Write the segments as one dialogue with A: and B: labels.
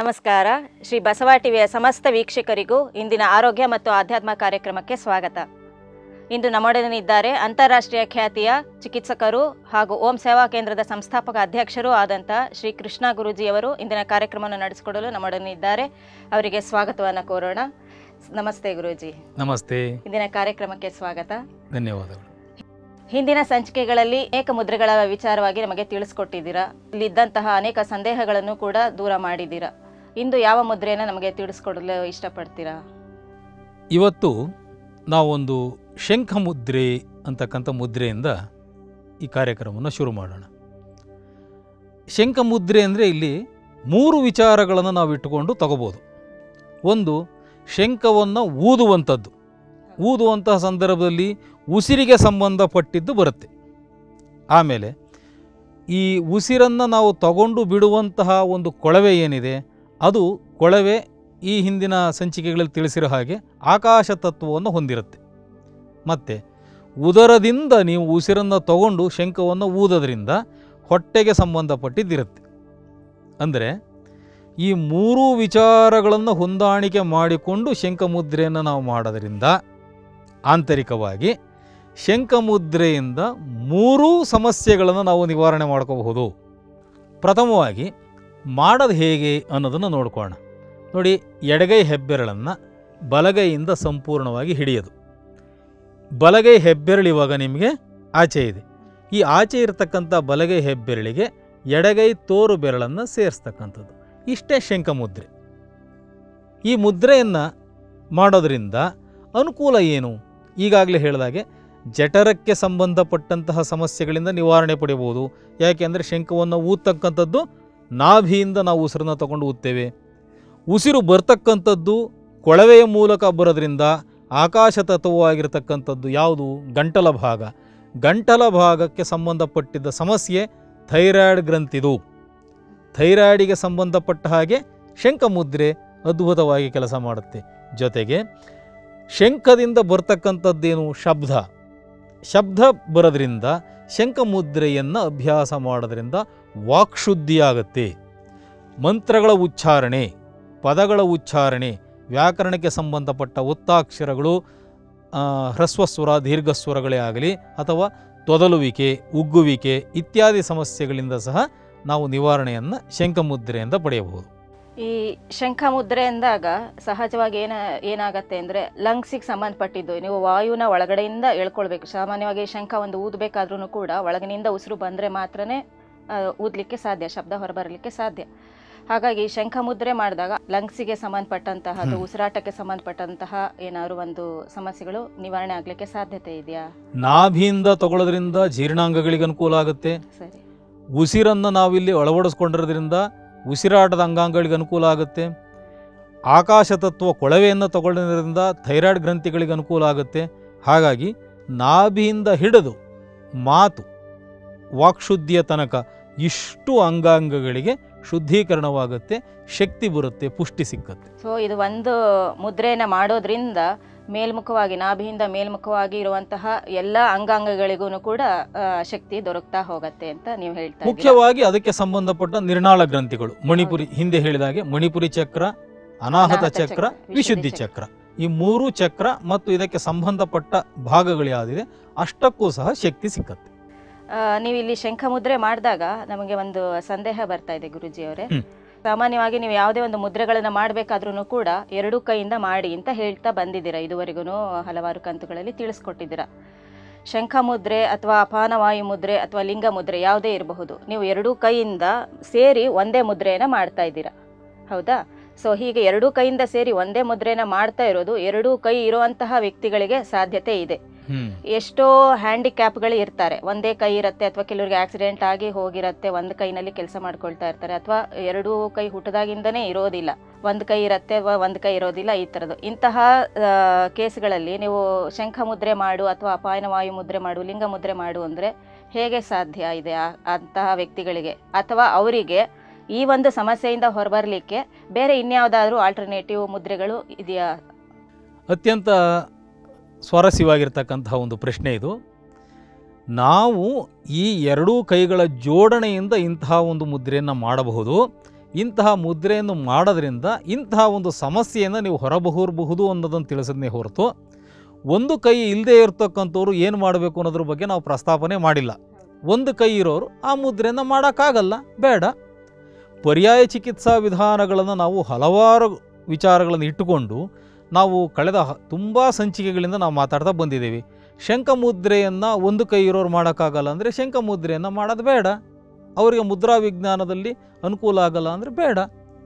A: ನಮಸ್ಕಾರ ಶ್ರೀ ಬಸವ ಟಿವಿಯ ಸಮಸ್ತ ವೀಕ್ಷಕರಿಗೂ ಇಂದಿನ ಆರೋಗ್ಯ ಮತ್ತು ಆಧ್ಯಾತ್ಮ ಕಾರ್ಯಕ್ರಮಕ್ಕೆ ಸ್ವಾಗತ ಇಂದು ನಮ್ಮೊಡನೆ ಇದ್ದಾರೆ ಅಂತಾರಾಷ್ಟ್ರೀಯ ಖ್ಯಾತಿಯ ಚಿಕಿತ್ಸಕರು ಹಾಗೂ ಓಂ ಸೇವಾ ಕೇಂದ್ರದ ಸಂಸ್ಥಾಪಕ ಅಧ್ಯಕ್ಷರೂ ಆದಂಥ ಶ್ರೀ ಕೃಷ್ಣ ಗುರೂಜಿಯವರು ಇಂದಿನ ಕಾರ್ಯಕ್ರಮವನ್ನು ನಡೆಸಿಕೊಡಲು ನಮ್ಮೊಡನೆ ಇದ್ದಾರೆ ಅವರಿಗೆ ಸ್ವಾಗತವನ್ನು ಕೋರೋಣ ನಮಸ್ತೆ ಗುರೂಜಿ
B: ನಮಸ್ತೆ
A: ಇಂದಿನ ಕಾರ್ಯಕ್ರಮಕ್ಕೆ ಸ್ವಾಗತ
B: ಧನ್ಯವಾದಗಳು
A: ಹಿಂದಿನ ಸಂಚಿಕೆಗಳಲ್ಲಿ ಅನೇಕ ಮುದ್ರೆಗಳ ವಿಚಾರವಾಗಿ ನಮಗೆ ತಿಳಿಸ್ಕೊಟ್ಟಿದ್ದೀರಾ ಇಲ್ಲಿದ್ದಂತಹ ಅನೇಕ ಸಂದೇಹಗಳನ್ನು ಕೂಡ ದೂರ ಮಾಡಿದ್ದೀರಾ ಇಂದು ಯಾವ ಮುದ್ರೆಯನ್ನು ನಮಗೆ ತಿಳಿಸ್ಕೊಡಲು ಇಷ್ಟಪಡ್ತೀರಾ
B: ಇವತ್ತು ನಾವೊಂದು ಶಂಖ ಮುದ್ರೆ ಅಂತಕ್ಕಂಥ ಮುದ್ರೆಯಿಂದ ಈ ಕಾರ್ಯಕ್ರಮವನ್ನು ಶುರು ಮಾಡೋಣ ಶಂಖ ಮುದ್ರೆ ಅಂದರೆ ಇಲ್ಲಿ ಮೂರು ವಿಚಾರಗಳನ್ನು ನಾವು ಇಟ್ಟುಕೊಂಡು ತಗೋಬೋದು ಒಂದು ಶಂಖವನ್ನು ಊದುವಂಥದ್ದು ಊದುವಂತಹ ಸಂದರ್ಭದಲ್ಲಿ ಉಸಿರಿಗೆ ಸಂಬಂಧಪಟ್ಟಿದ್ದು ಬರುತ್ತೆ ಆಮೇಲೆ ಈ ಉಸಿರನ್ನು ನಾವು ತಗೊಂಡು ಬಿಡುವಂತಹ ಒಂದು ಕೊಳವೆ ಏನಿದೆ ಅದು ಕೊಳವೆ ಈ ಹಿಂದಿನ ಸಂಚಿಕೆಗಳಲ್ಲಿ ತಿಳಿಸಿರೋ ಹಾಗೆ ಆಕಾಶ ತತ್ವವನ್ನು ಹೊಂದಿರುತ್ತೆ ಮತ್ತು ಉದರದಿಂದ ನೀವು ಉಸಿರನ್ನು ತಗೊಂಡು ಶಂಖವನ್ನು ಊದೋದ್ರಿಂದ ಹೊಟ್ಟೆಗೆ ಸಂಬಂಧಪಟ್ಟಿದ್ದಿರುತ್ತೆ ಅಂದರೆ ಈ ಮೂರೂ ವಿಚಾರಗಳನ್ನು ಹೊಂದಾಣಿಕೆ ಮಾಡಿಕೊಂಡು ಶಂಖಮುದ್ರೆಯನ್ನು ನಾವು ಮಾಡೋದ್ರಿಂದ ಆಂತರಿಕವಾಗಿ ಶಂಖಮುದ್ರೆಯಿಂದ ಮೂರೂ ಸಮಸ್ಯೆಗಳನ್ನು ನಾವು ನಿವಾರಣೆ ಮಾಡ್ಕೋಬಹುದು ಪ್ರಥಮವಾಗಿ ಮಾಡೋದು ಹೇಗೆ ಅನ್ನೋದನ್ನು ನೋಡ್ಕೊಳ್ಳೋಣ ನೋಡಿ ಎಡಗೈ ಹೆಬ್ಬೆರಳನ್ನು ಬಲಗೈಯಿಂದ ಸಂಪೂರ್ಣವಾಗಿ ಹಿಡಿಯೋದು ಬಲಗೈ ಹೆಬ್ಬೆರಳು ಇವಾಗ ನಿಮಗೆ ಆಚೆ ಇದೆ ಈ ಆಚೆ ಇರತಕ್ಕಂಥ ಬಲಗೈ ಹೆಬ್ಬೆರಳಿಗೆ ಎಡಗೈ ತೋರು ಬೆರಳನ್ನು ಸೇರಿಸ್ತಕ್ಕಂಥದ್ದು ಇಷ್ಟೇ ಶಂಖಮುದ್ರೆ ಈ ಮುದ್ರೆಯನ್ನು ಮಾಡೋದರಿಂದ ಅನುಕೂಲ ಏನು ಈಗಾಗಲೇ ಹೇಳಿದಾಗೆ ಜಠರಕ್ಕೆ ಸಂಬಂಧಪಟ್ಟಂತಹ ಸಮಸ್ಯೆಗಳಿಂದ ನಿವಾರಣೆ ಪಡೆಯಬಹುದು ಯಾಕೆಂದರೆ ಶಂಖವನ್ನು ಊದತಕ್ಕಂಥದ್ದು ನಾಭಿಯಿಂದ ನಾವು ಉಸಿರನ್ನು ತಗೊಂಡು ಊದ್ತೇವೆ ಉಸಿರು ಬರ್ತಕ್ಕಂಥದ್ದು ಕೊಳವೆಯ ಮೂಲಕ ಬರೋದ್ರಿಂದ ಆಕಾಶ ತತ್ವವಾಗಿರ್ತಕ್ಕಂಥದ್ದು ಯಾವುದು ಗಂಟಲ ಭಾಗ ಗಂಟಲ ಭಾಗಕ್ಕೆ ಸಂಬಂಧಪಟ್ಟಿದ್ದ ಸಮಸ್ಯೆ ಥೈರಾಯ್ಡ್ ಗ್ರಂಥಿದು ಥೈರಾಯ್ಡಿಗೆ ಸಂಬಂಧಪಟ್ಟ ಹಾಗೆ ಶಂಖಮುದ್ರೆ ಅದ್ಭುತವಾಗಿ ಕೆಲಸ ಮಾಡುತ್ತೆ ಜೊತೆಗೆ ಶಂಖದಿಂದ ಬರ್ತಕ್ಕಂಥದ್ದೇನು ಶಬ್ದ ಶಬ್ದ ಬರೋದ್ರಿಂದ ಶಂಖಮುದ್ರೆಯನ್ನು ಅಭ್ಯಾಸ ಮಾಡೋದ್ರಿಂದ ವಾಕ್ಶುದ್ಧಿಯಾಗತ್ತೆ ಮಂತ್ರಗಳ ಉಚ್ಚಾರಣೆ ಪದಗಳ ಉಚ್ಚಾರಣೆ ವ್ಯಾಕರಣಕ್ಕೆ ಸಂಬಂಧಪಟ್ಟ ಒತ್ತಾಕ್ಷರಗಳು ಆ, ಹ್ರಸ್ವಸ್ವರ ದೀರ್ಘಸ್ವರಗಳೇ ಆಗಲಿ ಅಥವಾ ತೊದಲುವಿಕೆ ಉಗ್ಗುವಿಕೆ ಇತ್ಯಾದಿ ಸಮಸ್ಯೆಗಳಿಂದ ಸಹ ನಾವು ನಿವಾರಣೆಯನ್ನು ಶಂಖಮುದ್ರೆಯಿಂದ ಪಡೆಯಬಹುದು
A: ಈ ಶಂಖ ಮುದ್ರೆ ಅಂದಾಗ ಸಹಜವಾಗಿ ಏನ ಏನಾಗತ್ತೆ ಅಂದರೆ ಲಂಗ್ಸಿಗೆ ಸಂಬಂಧಪಟ್ಟಿದ್ದು ನೀವು ವಾಯುನ ಒಳಗಡೆಯಿಂದ ಎಳ್ಕೊಳ್ಬೇಕು ಸಾಮಾನ್ಯವಾಗಿ ಶಂಖ ಒಂದು ಊದಬೇಕಾದ್ರೂ ಕೂಡ ಒಳಗಿನಿಂದ ಉಸಿರು ಬಂದರೆ ಮಾತ್ರನೇ ಆ, ಊದ್ಲಿಕ್ಕೆ ಸಾಧ್ಯ ಶಬ್ದ ಹೊರಬರಲಿಕ್ಕೆ ಸಾಧ್ಯ ಹಾಗಾಗಿ ಶಂಖ ಮುದ್ರೆ ಮಾಡಿದಾಗ ಲಂಗ್ಸಿಗೆ ಸಂಬಂಧಪಟ್ಟಂತಹ ಅಥವಾ
B: ಹ್ಮ್.
A: ಉಸಿರಾಟಕ್ಕೆ ಸಂಬಂಧಪಟ್ಟಂತಹ ಏನಾದ್ರು ಒಂದು ಸಮಸ್ಯೆಗಳು ನಿವಾರಣೆ ಆಗಲಿಕ್ಕೆ ಸಾಧ್ಯತೆ ಇದೆಯಾ
B: ನಾಭಿಯಿಂದ ತಗೊಳ್ಳೋದ್ರಿಂದ ಜೀರ್ಣಾಂಗಗಳಿಗೆ ಅನುಕೂಲ ಆಗುತ್ತೆ
A: ಸರಿ
B: ಉಸಿರನ್ನು ನಾವಿಲ್ಲಿ ಅಳವಡಿಸ್ಕೊಂಡಿರೋದ್ರಿಂದ ಉಸಿರಾಟದ ಅಂಗಾಂಗಗಳಿಗೆ ಅನುಕೂಲ ಆಗುತ್ತೆ ಆಕಾಶ ತತ್ವ ಕೊಳವೆಯನ್ನು ತಗೊಳ್ಳೋದ್ರಿಂದ ಥೈರಾಯ್ಡ್ ಗ್ರಂಥಿಗಳಿಗೆ ಅನುಕೂಲ ಆಗುತ್ತೆ ಹಾಗಾಗಿ ನಾಭಿಯಿಂದ ಹಿಡಿದು ಮಾತು ವಾಕ್ಶುದ್ಧಿಯ ತನಕ ಇಷ್ಟು ಅಂಗಾಂಗಗಳಿಗೆ ಶುದ್ಧೀಕರಣವಾಗುತ್ತೆ ಶಕ್ತಿ ಬರುತ್ತೆ ಪುಷ್ಟಿ ಸಿಕ್ಕತ್ತೆ
A: ಸೊ ಇದು ಒಂದು ಮುದ್ರೆಯನ್ನು ಮಾಡೋದ್ರಿಂದ ಮೇಲ್ಮುಖವಾಗಿ ನಾಭಿಯಿಂದ ಮೇಲ್ಮುಖವಾಗಿ ಇರುವಂತಹ ಎಲ್ಲ ಅಂಗಾಂಗಗಳಿಗೂ ಕೂಡ ಆ, ಶಕ್ತಿ ದೊರಕ್ತಾ ಹೋಗತ್ತೆ ಅಂತ ನೀವು ಹೇಳ್ತಾ ಇದ್ದೀರಾ.
B: ಮುಖ್ಯವಾಗಿ ಅದಕ್ಕೆ ಸಂಬಂಧಪಟ್ಟ ನಿರ್ನಾಳ ಗ್ರಂಥಿಗಳು ಮಣಿಪುರಿ ಹಿಂದೆ ಹೇಳಿದಾಗೆ ಮಣಿಪುರಿ ಚಕ್ರ ಅನಾಹತ
A: ಅನಾಹತ
B: ಚಕ್ರ
A: ಚಕ್ರ,
B: ವಿಶುದ್ಧಿ
A: ವಿಶುದ್ಧಿ
B: ಚಕ್ರ ಈ ಮೂರು ಚಕ್ರ ಮತ್ತು ಇದಕ್ಕೆ ಸಂಬಂಧಪಟ್ಟ ಭಾಗಗಳು ಯಾವುದಿದೆ ಅಷ್ಟಕ್ಕೂ ಸಹ ಶಕ್ತಿ ಸಿಕ್ಕತ್ತೆ
A: ಆ, ನೀವು ಇಲ್ಲಿ ಶಂಖ ಮುದ್ರೆ ಮಾಡಿದಾಗ ನಮಗೆ ಒಂದು ಸಂದೇಹ ಬರ್ತಾ ಇದೆ ಗುರುಜಿ ಅವರೇ
B: ಹ್ಮ್.
A: ಸಾಮಾನ್ಯವಾಗಿ ನೀವು ಯಾವುದೇ ಒಂದು ಮುದ್ರೆಗಳನ್ನ ಮಾಡಬೇಕಾದ್ರೂ ಕೂಡ ಎರಡು ಕೈಯಿಂದ ಮಾಡಿ ಅಂತ ಹೇಳ್ತಾ ಬಂದಿದ್ದೀರಾ ಇದುವರೆಗೂ ಹಲವಾರು ಕಂತುಗಳಲ್ಲಿ ತಿಳಿಸ್ಕೊಟ್ಟಿದ್ದೀರಾ ಶಂಖ ಮುದ್ರೆ ಅಥವಾ ಅಪಾನವಾಯು ಮುದ್ರೆ ಅಥವಾ ಲಿಂಗ ಮುದ್ರೆ ಯಾವುದೇ ಇರಬಹುದು ನೀವು ಎರಡೂ ಕೈಯಿಂದ ಸೇರಿ ಒಂದೇ ಮುದ್ರೆಯನ್ನು ಮಾಡ್ತಾ ಇದ್ದೀರಾ ಹೌದಾ ಸೊ ಹೀಗೆ ಎರಡೂ ಕೈಯಿಂದ ಸೇರಿ ಒಂದೇ ಮುದ್ರೆನ ಮಾಡ್ತಾ ಇರೋದು ಎರಡೂ ಕೈ ಇರುವಂತಹ ವ್ಯಕ್ತಿಗಳಿಗೆ ಸಾಧ್ಯತೆ ಇದೆ ಎಷ್ಟೋ ಹ್ಯಾಂಡಿಕ್ಯಾಪ್ಗಳು ಇರ್ತಾರೆ ಒಂದೇ ಕೈ ಇರುತ್ತೆ ಅಥವಾ ಕೆಲವರಿಗೆ ಆಕ್ಸಿಡೆಂಟ್ ಆಗಿ ಹೋಗಿರತ್ತೆ ಒಂದು ಕೈನಲ್ಲಿ ಕೆಲಸ ಮಾಡ್ಕೊಳ್ತಾ ಇರ್ತಾರೆ ಅಥವಾ ಎರಡೂ ಕೈ ಹುಟ್ಟದಾಗಿಂದನೇ ಇರೋದಿಲ್ಲ ಒಂದು ಕೈ ಇರುತ್ತೆ ಒಂದು ಕೈ ಇರೋದಿಲ್ಲ ಈ ಥರದ್ದು ಇಂತಹ ಆ, ಕೇಸ್ಗಳಲ್ಲಿ ನೀವು ಶಂಖ ಮುದ್ರೆ ಮಾಡು ಅಥವಾ ಅಪಾಯನ ವಾಯು ಮುದ್ರೆ ಮಾಡು ಲಿಂಗ ಮುದ್ರೆ ಮಾಡು ಅಂದರೆ ಹೇಗೆ ಸಾಧ್ಯ ಇದೆ ಆ- ಅಂತಹ ವ್ಯಕ್ತಿಗಳಿಗೆ ಅಥವಾ ಅವರಿಗೆ ಈ ಒಂದು ಸಮಸ್ಯೆಯಿಂದ ಹೊರಬರಲಿಕ್ಕೆ ಬೇರೆ ಇನ್ಯಾವುದಾದ್ರೂ ಆಲ್ಟರ್ನೇಟಿವ್ ಮುದ್ರೆಗಳು ಇದೆಯಾ
B: ಅತ್ಯಂತ ಸ್ವಾರಸ್ಯವಾಗಿರ್ತಕ್ಕಂತಹ ಒಂದು ಪ್ರಶ್ನೆ ಇದು ನಾವು ಈ ಎರಡೂ ಕೈಗಳ ಜೋಡಣೆಯಿಂದ ಇಂತಹ ಒಂದು ಮುದ್ರೆಯನ್ನು ಮಾಡಬಹುದು ಇಂತಹ ಮುದ್ರೆಯನ್ನು ಮಾಡೋದ್ರಿಂದ ಇಂತಹ ಒಂದು ಸಮಸ್ಯೆಯನ್ನು ನೀವು ಹೊರಬಹೂರಬಹುದು ಅನ್ನೋದನ್ನು ತಿಳಿಸೋದನ್ನೇ ಹೊರತು ಒಂದು ಕೈ ಇಲ್ಲದೆ ಇರತಕ್ಕಂಥವ್ರು ಏನು ಮಾಡಬೇಕು ಅನ್ನೋದ್ರ ಬಗ್ಗೆ ನಾವು ಪ್ರಸ್ತಾಪನೆ ಮಾಡಿಲ್ಲ ಒಂದು ಕೈ ಇರೋರು ಆ ಮುದ್ರೆಯನ್ನು ಮಾಡೋಕ್ಕಾಗಲ್ಲ ಬೇಡ ಪರ್ಯಾಯ ಚಿಕಿತ್ಸಾ ವಿಧಾನಗಳನ್ನು ನಾವು ಹಲವಾರು ವಿಚಾರಗಳನ್ನು ಇಟ್ಟುಕೊಂಡು ನಾವು ಕಳೆದ ತುಂಬ ಸಂಚಿಕೆಗಳಿಂದ ನಾವು ಮಾತಾಡ್ತಾ ಬಂದಿದ್ದೀವಿ ಶಂಖ ಮುದ್ರೆಯನ್ನು ಒಂದು ಕೈ ಇರೋರು ಮಾಡೋಕ್ಕಾಗಲ್ಲ ಅಂದರೆ ಶಂಖ ಮುದ್ರೆಯನ್ನು ಮಾಡೋದು ಬೇಡ ಅವರಿಗೆ ಮುದ್ರಾ ವಿಜ್ಞಾನದಲ್ಲಿ ಅನುಕೂಲ ಆಗಲ್ಲ ಅಂದರೆ ಬೇಡ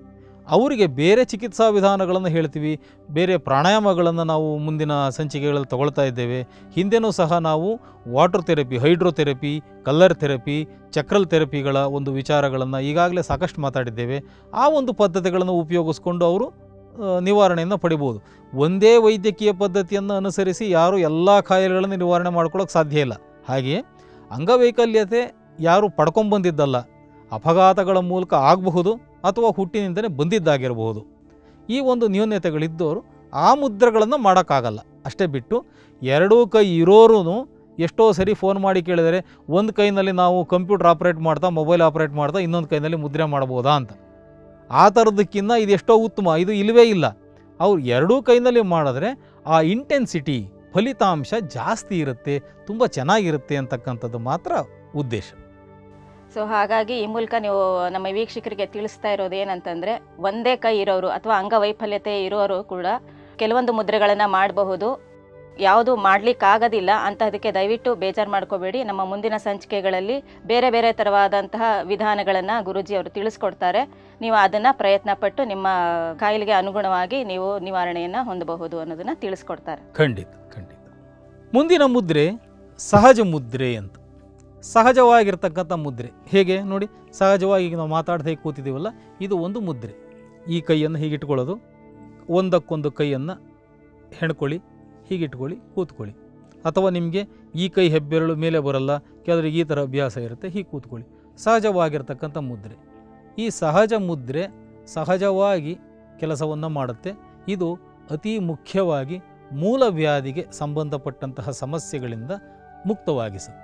B: ಅವರಿಗೆ ಬೇರೆ ಚಿಕಿತ್ಸಾ ವಿಧಾನಗಳನ್ನು ಹೇಳ್ತೀವಿ ಬೇರೆ ಪ್ರಾಣಾಯಾಮಗಳನ್ನು ನಾವು ಮುಂದಿನ ಸಂಚಿಕೆಗಳಲ್ಲಿ ತಗೊಳ್ತಾ ಇದ್ದೇವೆ ಹಿಂದೆನೂ ಸಹ ನಾವು water therapy hydrotherapy colour therapy ಚಕ್ರಲ್ ಥೆರಪಿಗಳ ಒಂದು ವಿಚಾರಗಳನ್ನು ಈಗಾಗಲೇ ಸಾಕಷ್ಟು ಮಾತಾಡಿದ್ದೇವೆ ಆ ಒಂದು ಪದ್ಧತಿಗಳನ್ನು ಉಪಯೋಗಿಸ್ಕೊಂಡು ಅವರು ಆ, ನಿವಾರಣೆಯನ್ನು ಪಡಿಬೋದು ಒಂದೇ ವೈದ್ಯಕೀಯ ಪದ್ಧತಿಯನ್ನು ಅನುಸರಿಸಿ ಯಾರು ಎಲ್ಲ ಕಾಯಿಲೆಗಳನ್ನು ನಿವಾರಣೆ ಮಾಡ್ಕೊಳ್ಳೋಕೆ ಸಾಧ್ಯ ಇಲ್ಲ ಹಾಗೆಯೇ ಅಂಗವೈಕಲ್ಯತೆ ಯಾರು ಪಡ್ಕೊಂಬಂದಿದ್ದಲ್ಲ ಅಪಘಾತಗಳ ಮೂಲಕ ಆಗಬಹುದು ಅಥವಾ ಹುಟ್ಟಿನಿಂದಲೇ ಬಂದಿದ್ದಾಗಿರಬಹುದು ಈ ಒಂದು ನ್ಯೂನ್ಯತೆಗಳಿದ್ದವರು ಆ ಮುದ್ರೆಗಳನ್ನು ಮಾಡೋಕ್ಕಾಗಲ್ಲ ಅಷ್ಟೇ ಬಿಟ್ಟು ಎರಡೂ ಕೈ ಇರೋರು ಎಷ್ಟೋ ಸರಿ ಫೋನ್ ಮಾಡಿ ಕೇಳಿದರೆ ಒಂದು ಕೈನಲ್ಲಿ ನಾವು ಕಂಪ್ಯೂಟರ್ ಆಪ್ರೇಟ್ ಮಾಡ್ತಾ ಮೊಬೈಲ್ ಆಪ್ರೇಟ್ ಮಾಡ್ತಾ ಇನ್ನೊಂದು ಕೈನಲ್ಲಿ ಮುದ್ರೆ ಮಾಡ್ಬೋದಾ ಅಂತ ಆ ಥರದಕ್ಕಿಂತ ಇದು ಎಷ್ಟೋ ಉತ್ತಮ ಇದು ಇಲ್ಲವೇ ಇಲ್ಲ ಅವ್ರು ಎರಡೂ ಕೈನಲ್ಲಿ ಮಾಡಿದ್ರೆ ಆ ಇಂಟೆನ್ಸಿಟಿ ಫಲಿತಾಂಶ ಜಾಸ್ತಿ ಇರುತ್ತೆ ತುಂಬ ಚೆನ್ನಾಗಿರುತ್ತೆ ಅಂತಕ್ಕಂಥದ್ದು ಮಾತ್ರ ಉದ್ದೇಶ
A: ಸೊ ಹಾಗಾಗಿ ಈ ಮೂಲಕ ನೀವು ನಮ್ಮ ವೀಕ್ಷಕರಿಗೆ ತಿಳಿಸ್ತಾ ಇರೋದು ಏನಂತಂದ್ರೆ ಒಂದೇ ಕೈ ಇರೋರು ಅಥವಾ ಅಂಗವೈಫಲ್ಯತೆ ಇರೋರು ಕೂಡ ಕೆಲವೊಂದು ಮುದ್ರೆಗಳನ್ನು ಮಾಡಬಹುದು ಯಾವುದು ಮಾಡ್ಲಿಕ್ಕಾಗೋದಿಲ್ಲ ಅಂತದಕ್ಕೆ ದಯವಿಟ್ಟು ಬೇಜಾರು ಮಾಡ್ಕೋಬೇಡಿ ನಮ್ಮ ಮುಂದಿನ ಸಂಚಿಕೆಗಳಲ್ಲಿ ಬೇರೆ ಬೇರೆ ಥರವಾದಂತಹ ವಿಧಾನಗಳನ್ನು ಗುರೂಜಿ ಅವರು ತಿಳಿಸ್ಕೊಡ್ತಾರೆ ನೀವು ಅದನ್ನು ಪ್ರಯತ್ನ ಪಟ್ಟು ನಿಮ್ಮ ಕಾಯಿಲೆಗೆ ಅನುಗುಣವಾಗಿ ನೀವು ನಿವಾರಣೆಯನ್ನು ಹೊಂದಬಹುದು ಅನ್ನೋದನ್ನು ತಿಳಿಸ್ಕೊಡ್ತಾರೆ
B: ಖಂಡಿತ ಖಂಡಿತ ಮುಂದಿನ ಮುದ್ರೆ ಸಹಜ ಮುದ್ರೆ ಅಂತ ಸಹಜವಾಗಿರ್ತಕ್ಕಂಥ ಮುದ್ರೆ ಹೇಗೆ ನೋಡಿ ಸಹಜವಾಗಿ ಈಗ ನಾವು ಮಾತಾಡ್ತಾ ಹೇಗೆ ಕೂತಿದ್ದೀವಲ್ಲ ಇದು ಒಂದು ಮುದ್ರೆ ಈ ಕೈಯನ್ನು ಹೀಗಿಟ್ಕೊಳ್ಳೋದು ಒಂದಕ್ಕೊಂದು ಕೈಯನ್ನು ಹೆಣ್ಕೊಳ್ಳಿ ಹೀಗಿಟ್ಕೊಳ್ಳಿ ಕೂತ್ಕೊಳ್ಳಿ ಅಥವಾ ನಿಮಗೆ ಈ ಕೈ ಹೆಬ್ಬೆರಳು ಮೇಲೆ ಬರಲ್ಲ ಕೆಲವರಿಗೆ ಈ ಥರ ಅಭ್ಯಾಸ ಇರುತ್ತೆ ಹೀಗೆ ಕೂತ್ಕೊಳ್ಳಿ ಸಹಜವಾಗಿರ್ತಕ್ಕಂಥ ಮುದ್ರೆ ಈ ಸಹಜ ಮುದ್ರೆ ಸಹಜವಾಗಿ ಕೆಲಸವನ್ನು ಮಾಡುತ್ತೆ ಇದು ಅತಿ ಮುಖ್ಯವಾಗಿ ಮೂಲ ವ್ಯಾಧಿಗೆ ಸಂಬಂಧಪಟ್ಟಂತಹ ಸಮಸ್ಯೆಗಳಿಂದ ಮುಕ್ತವಾಗಿಸುತ್ತೆ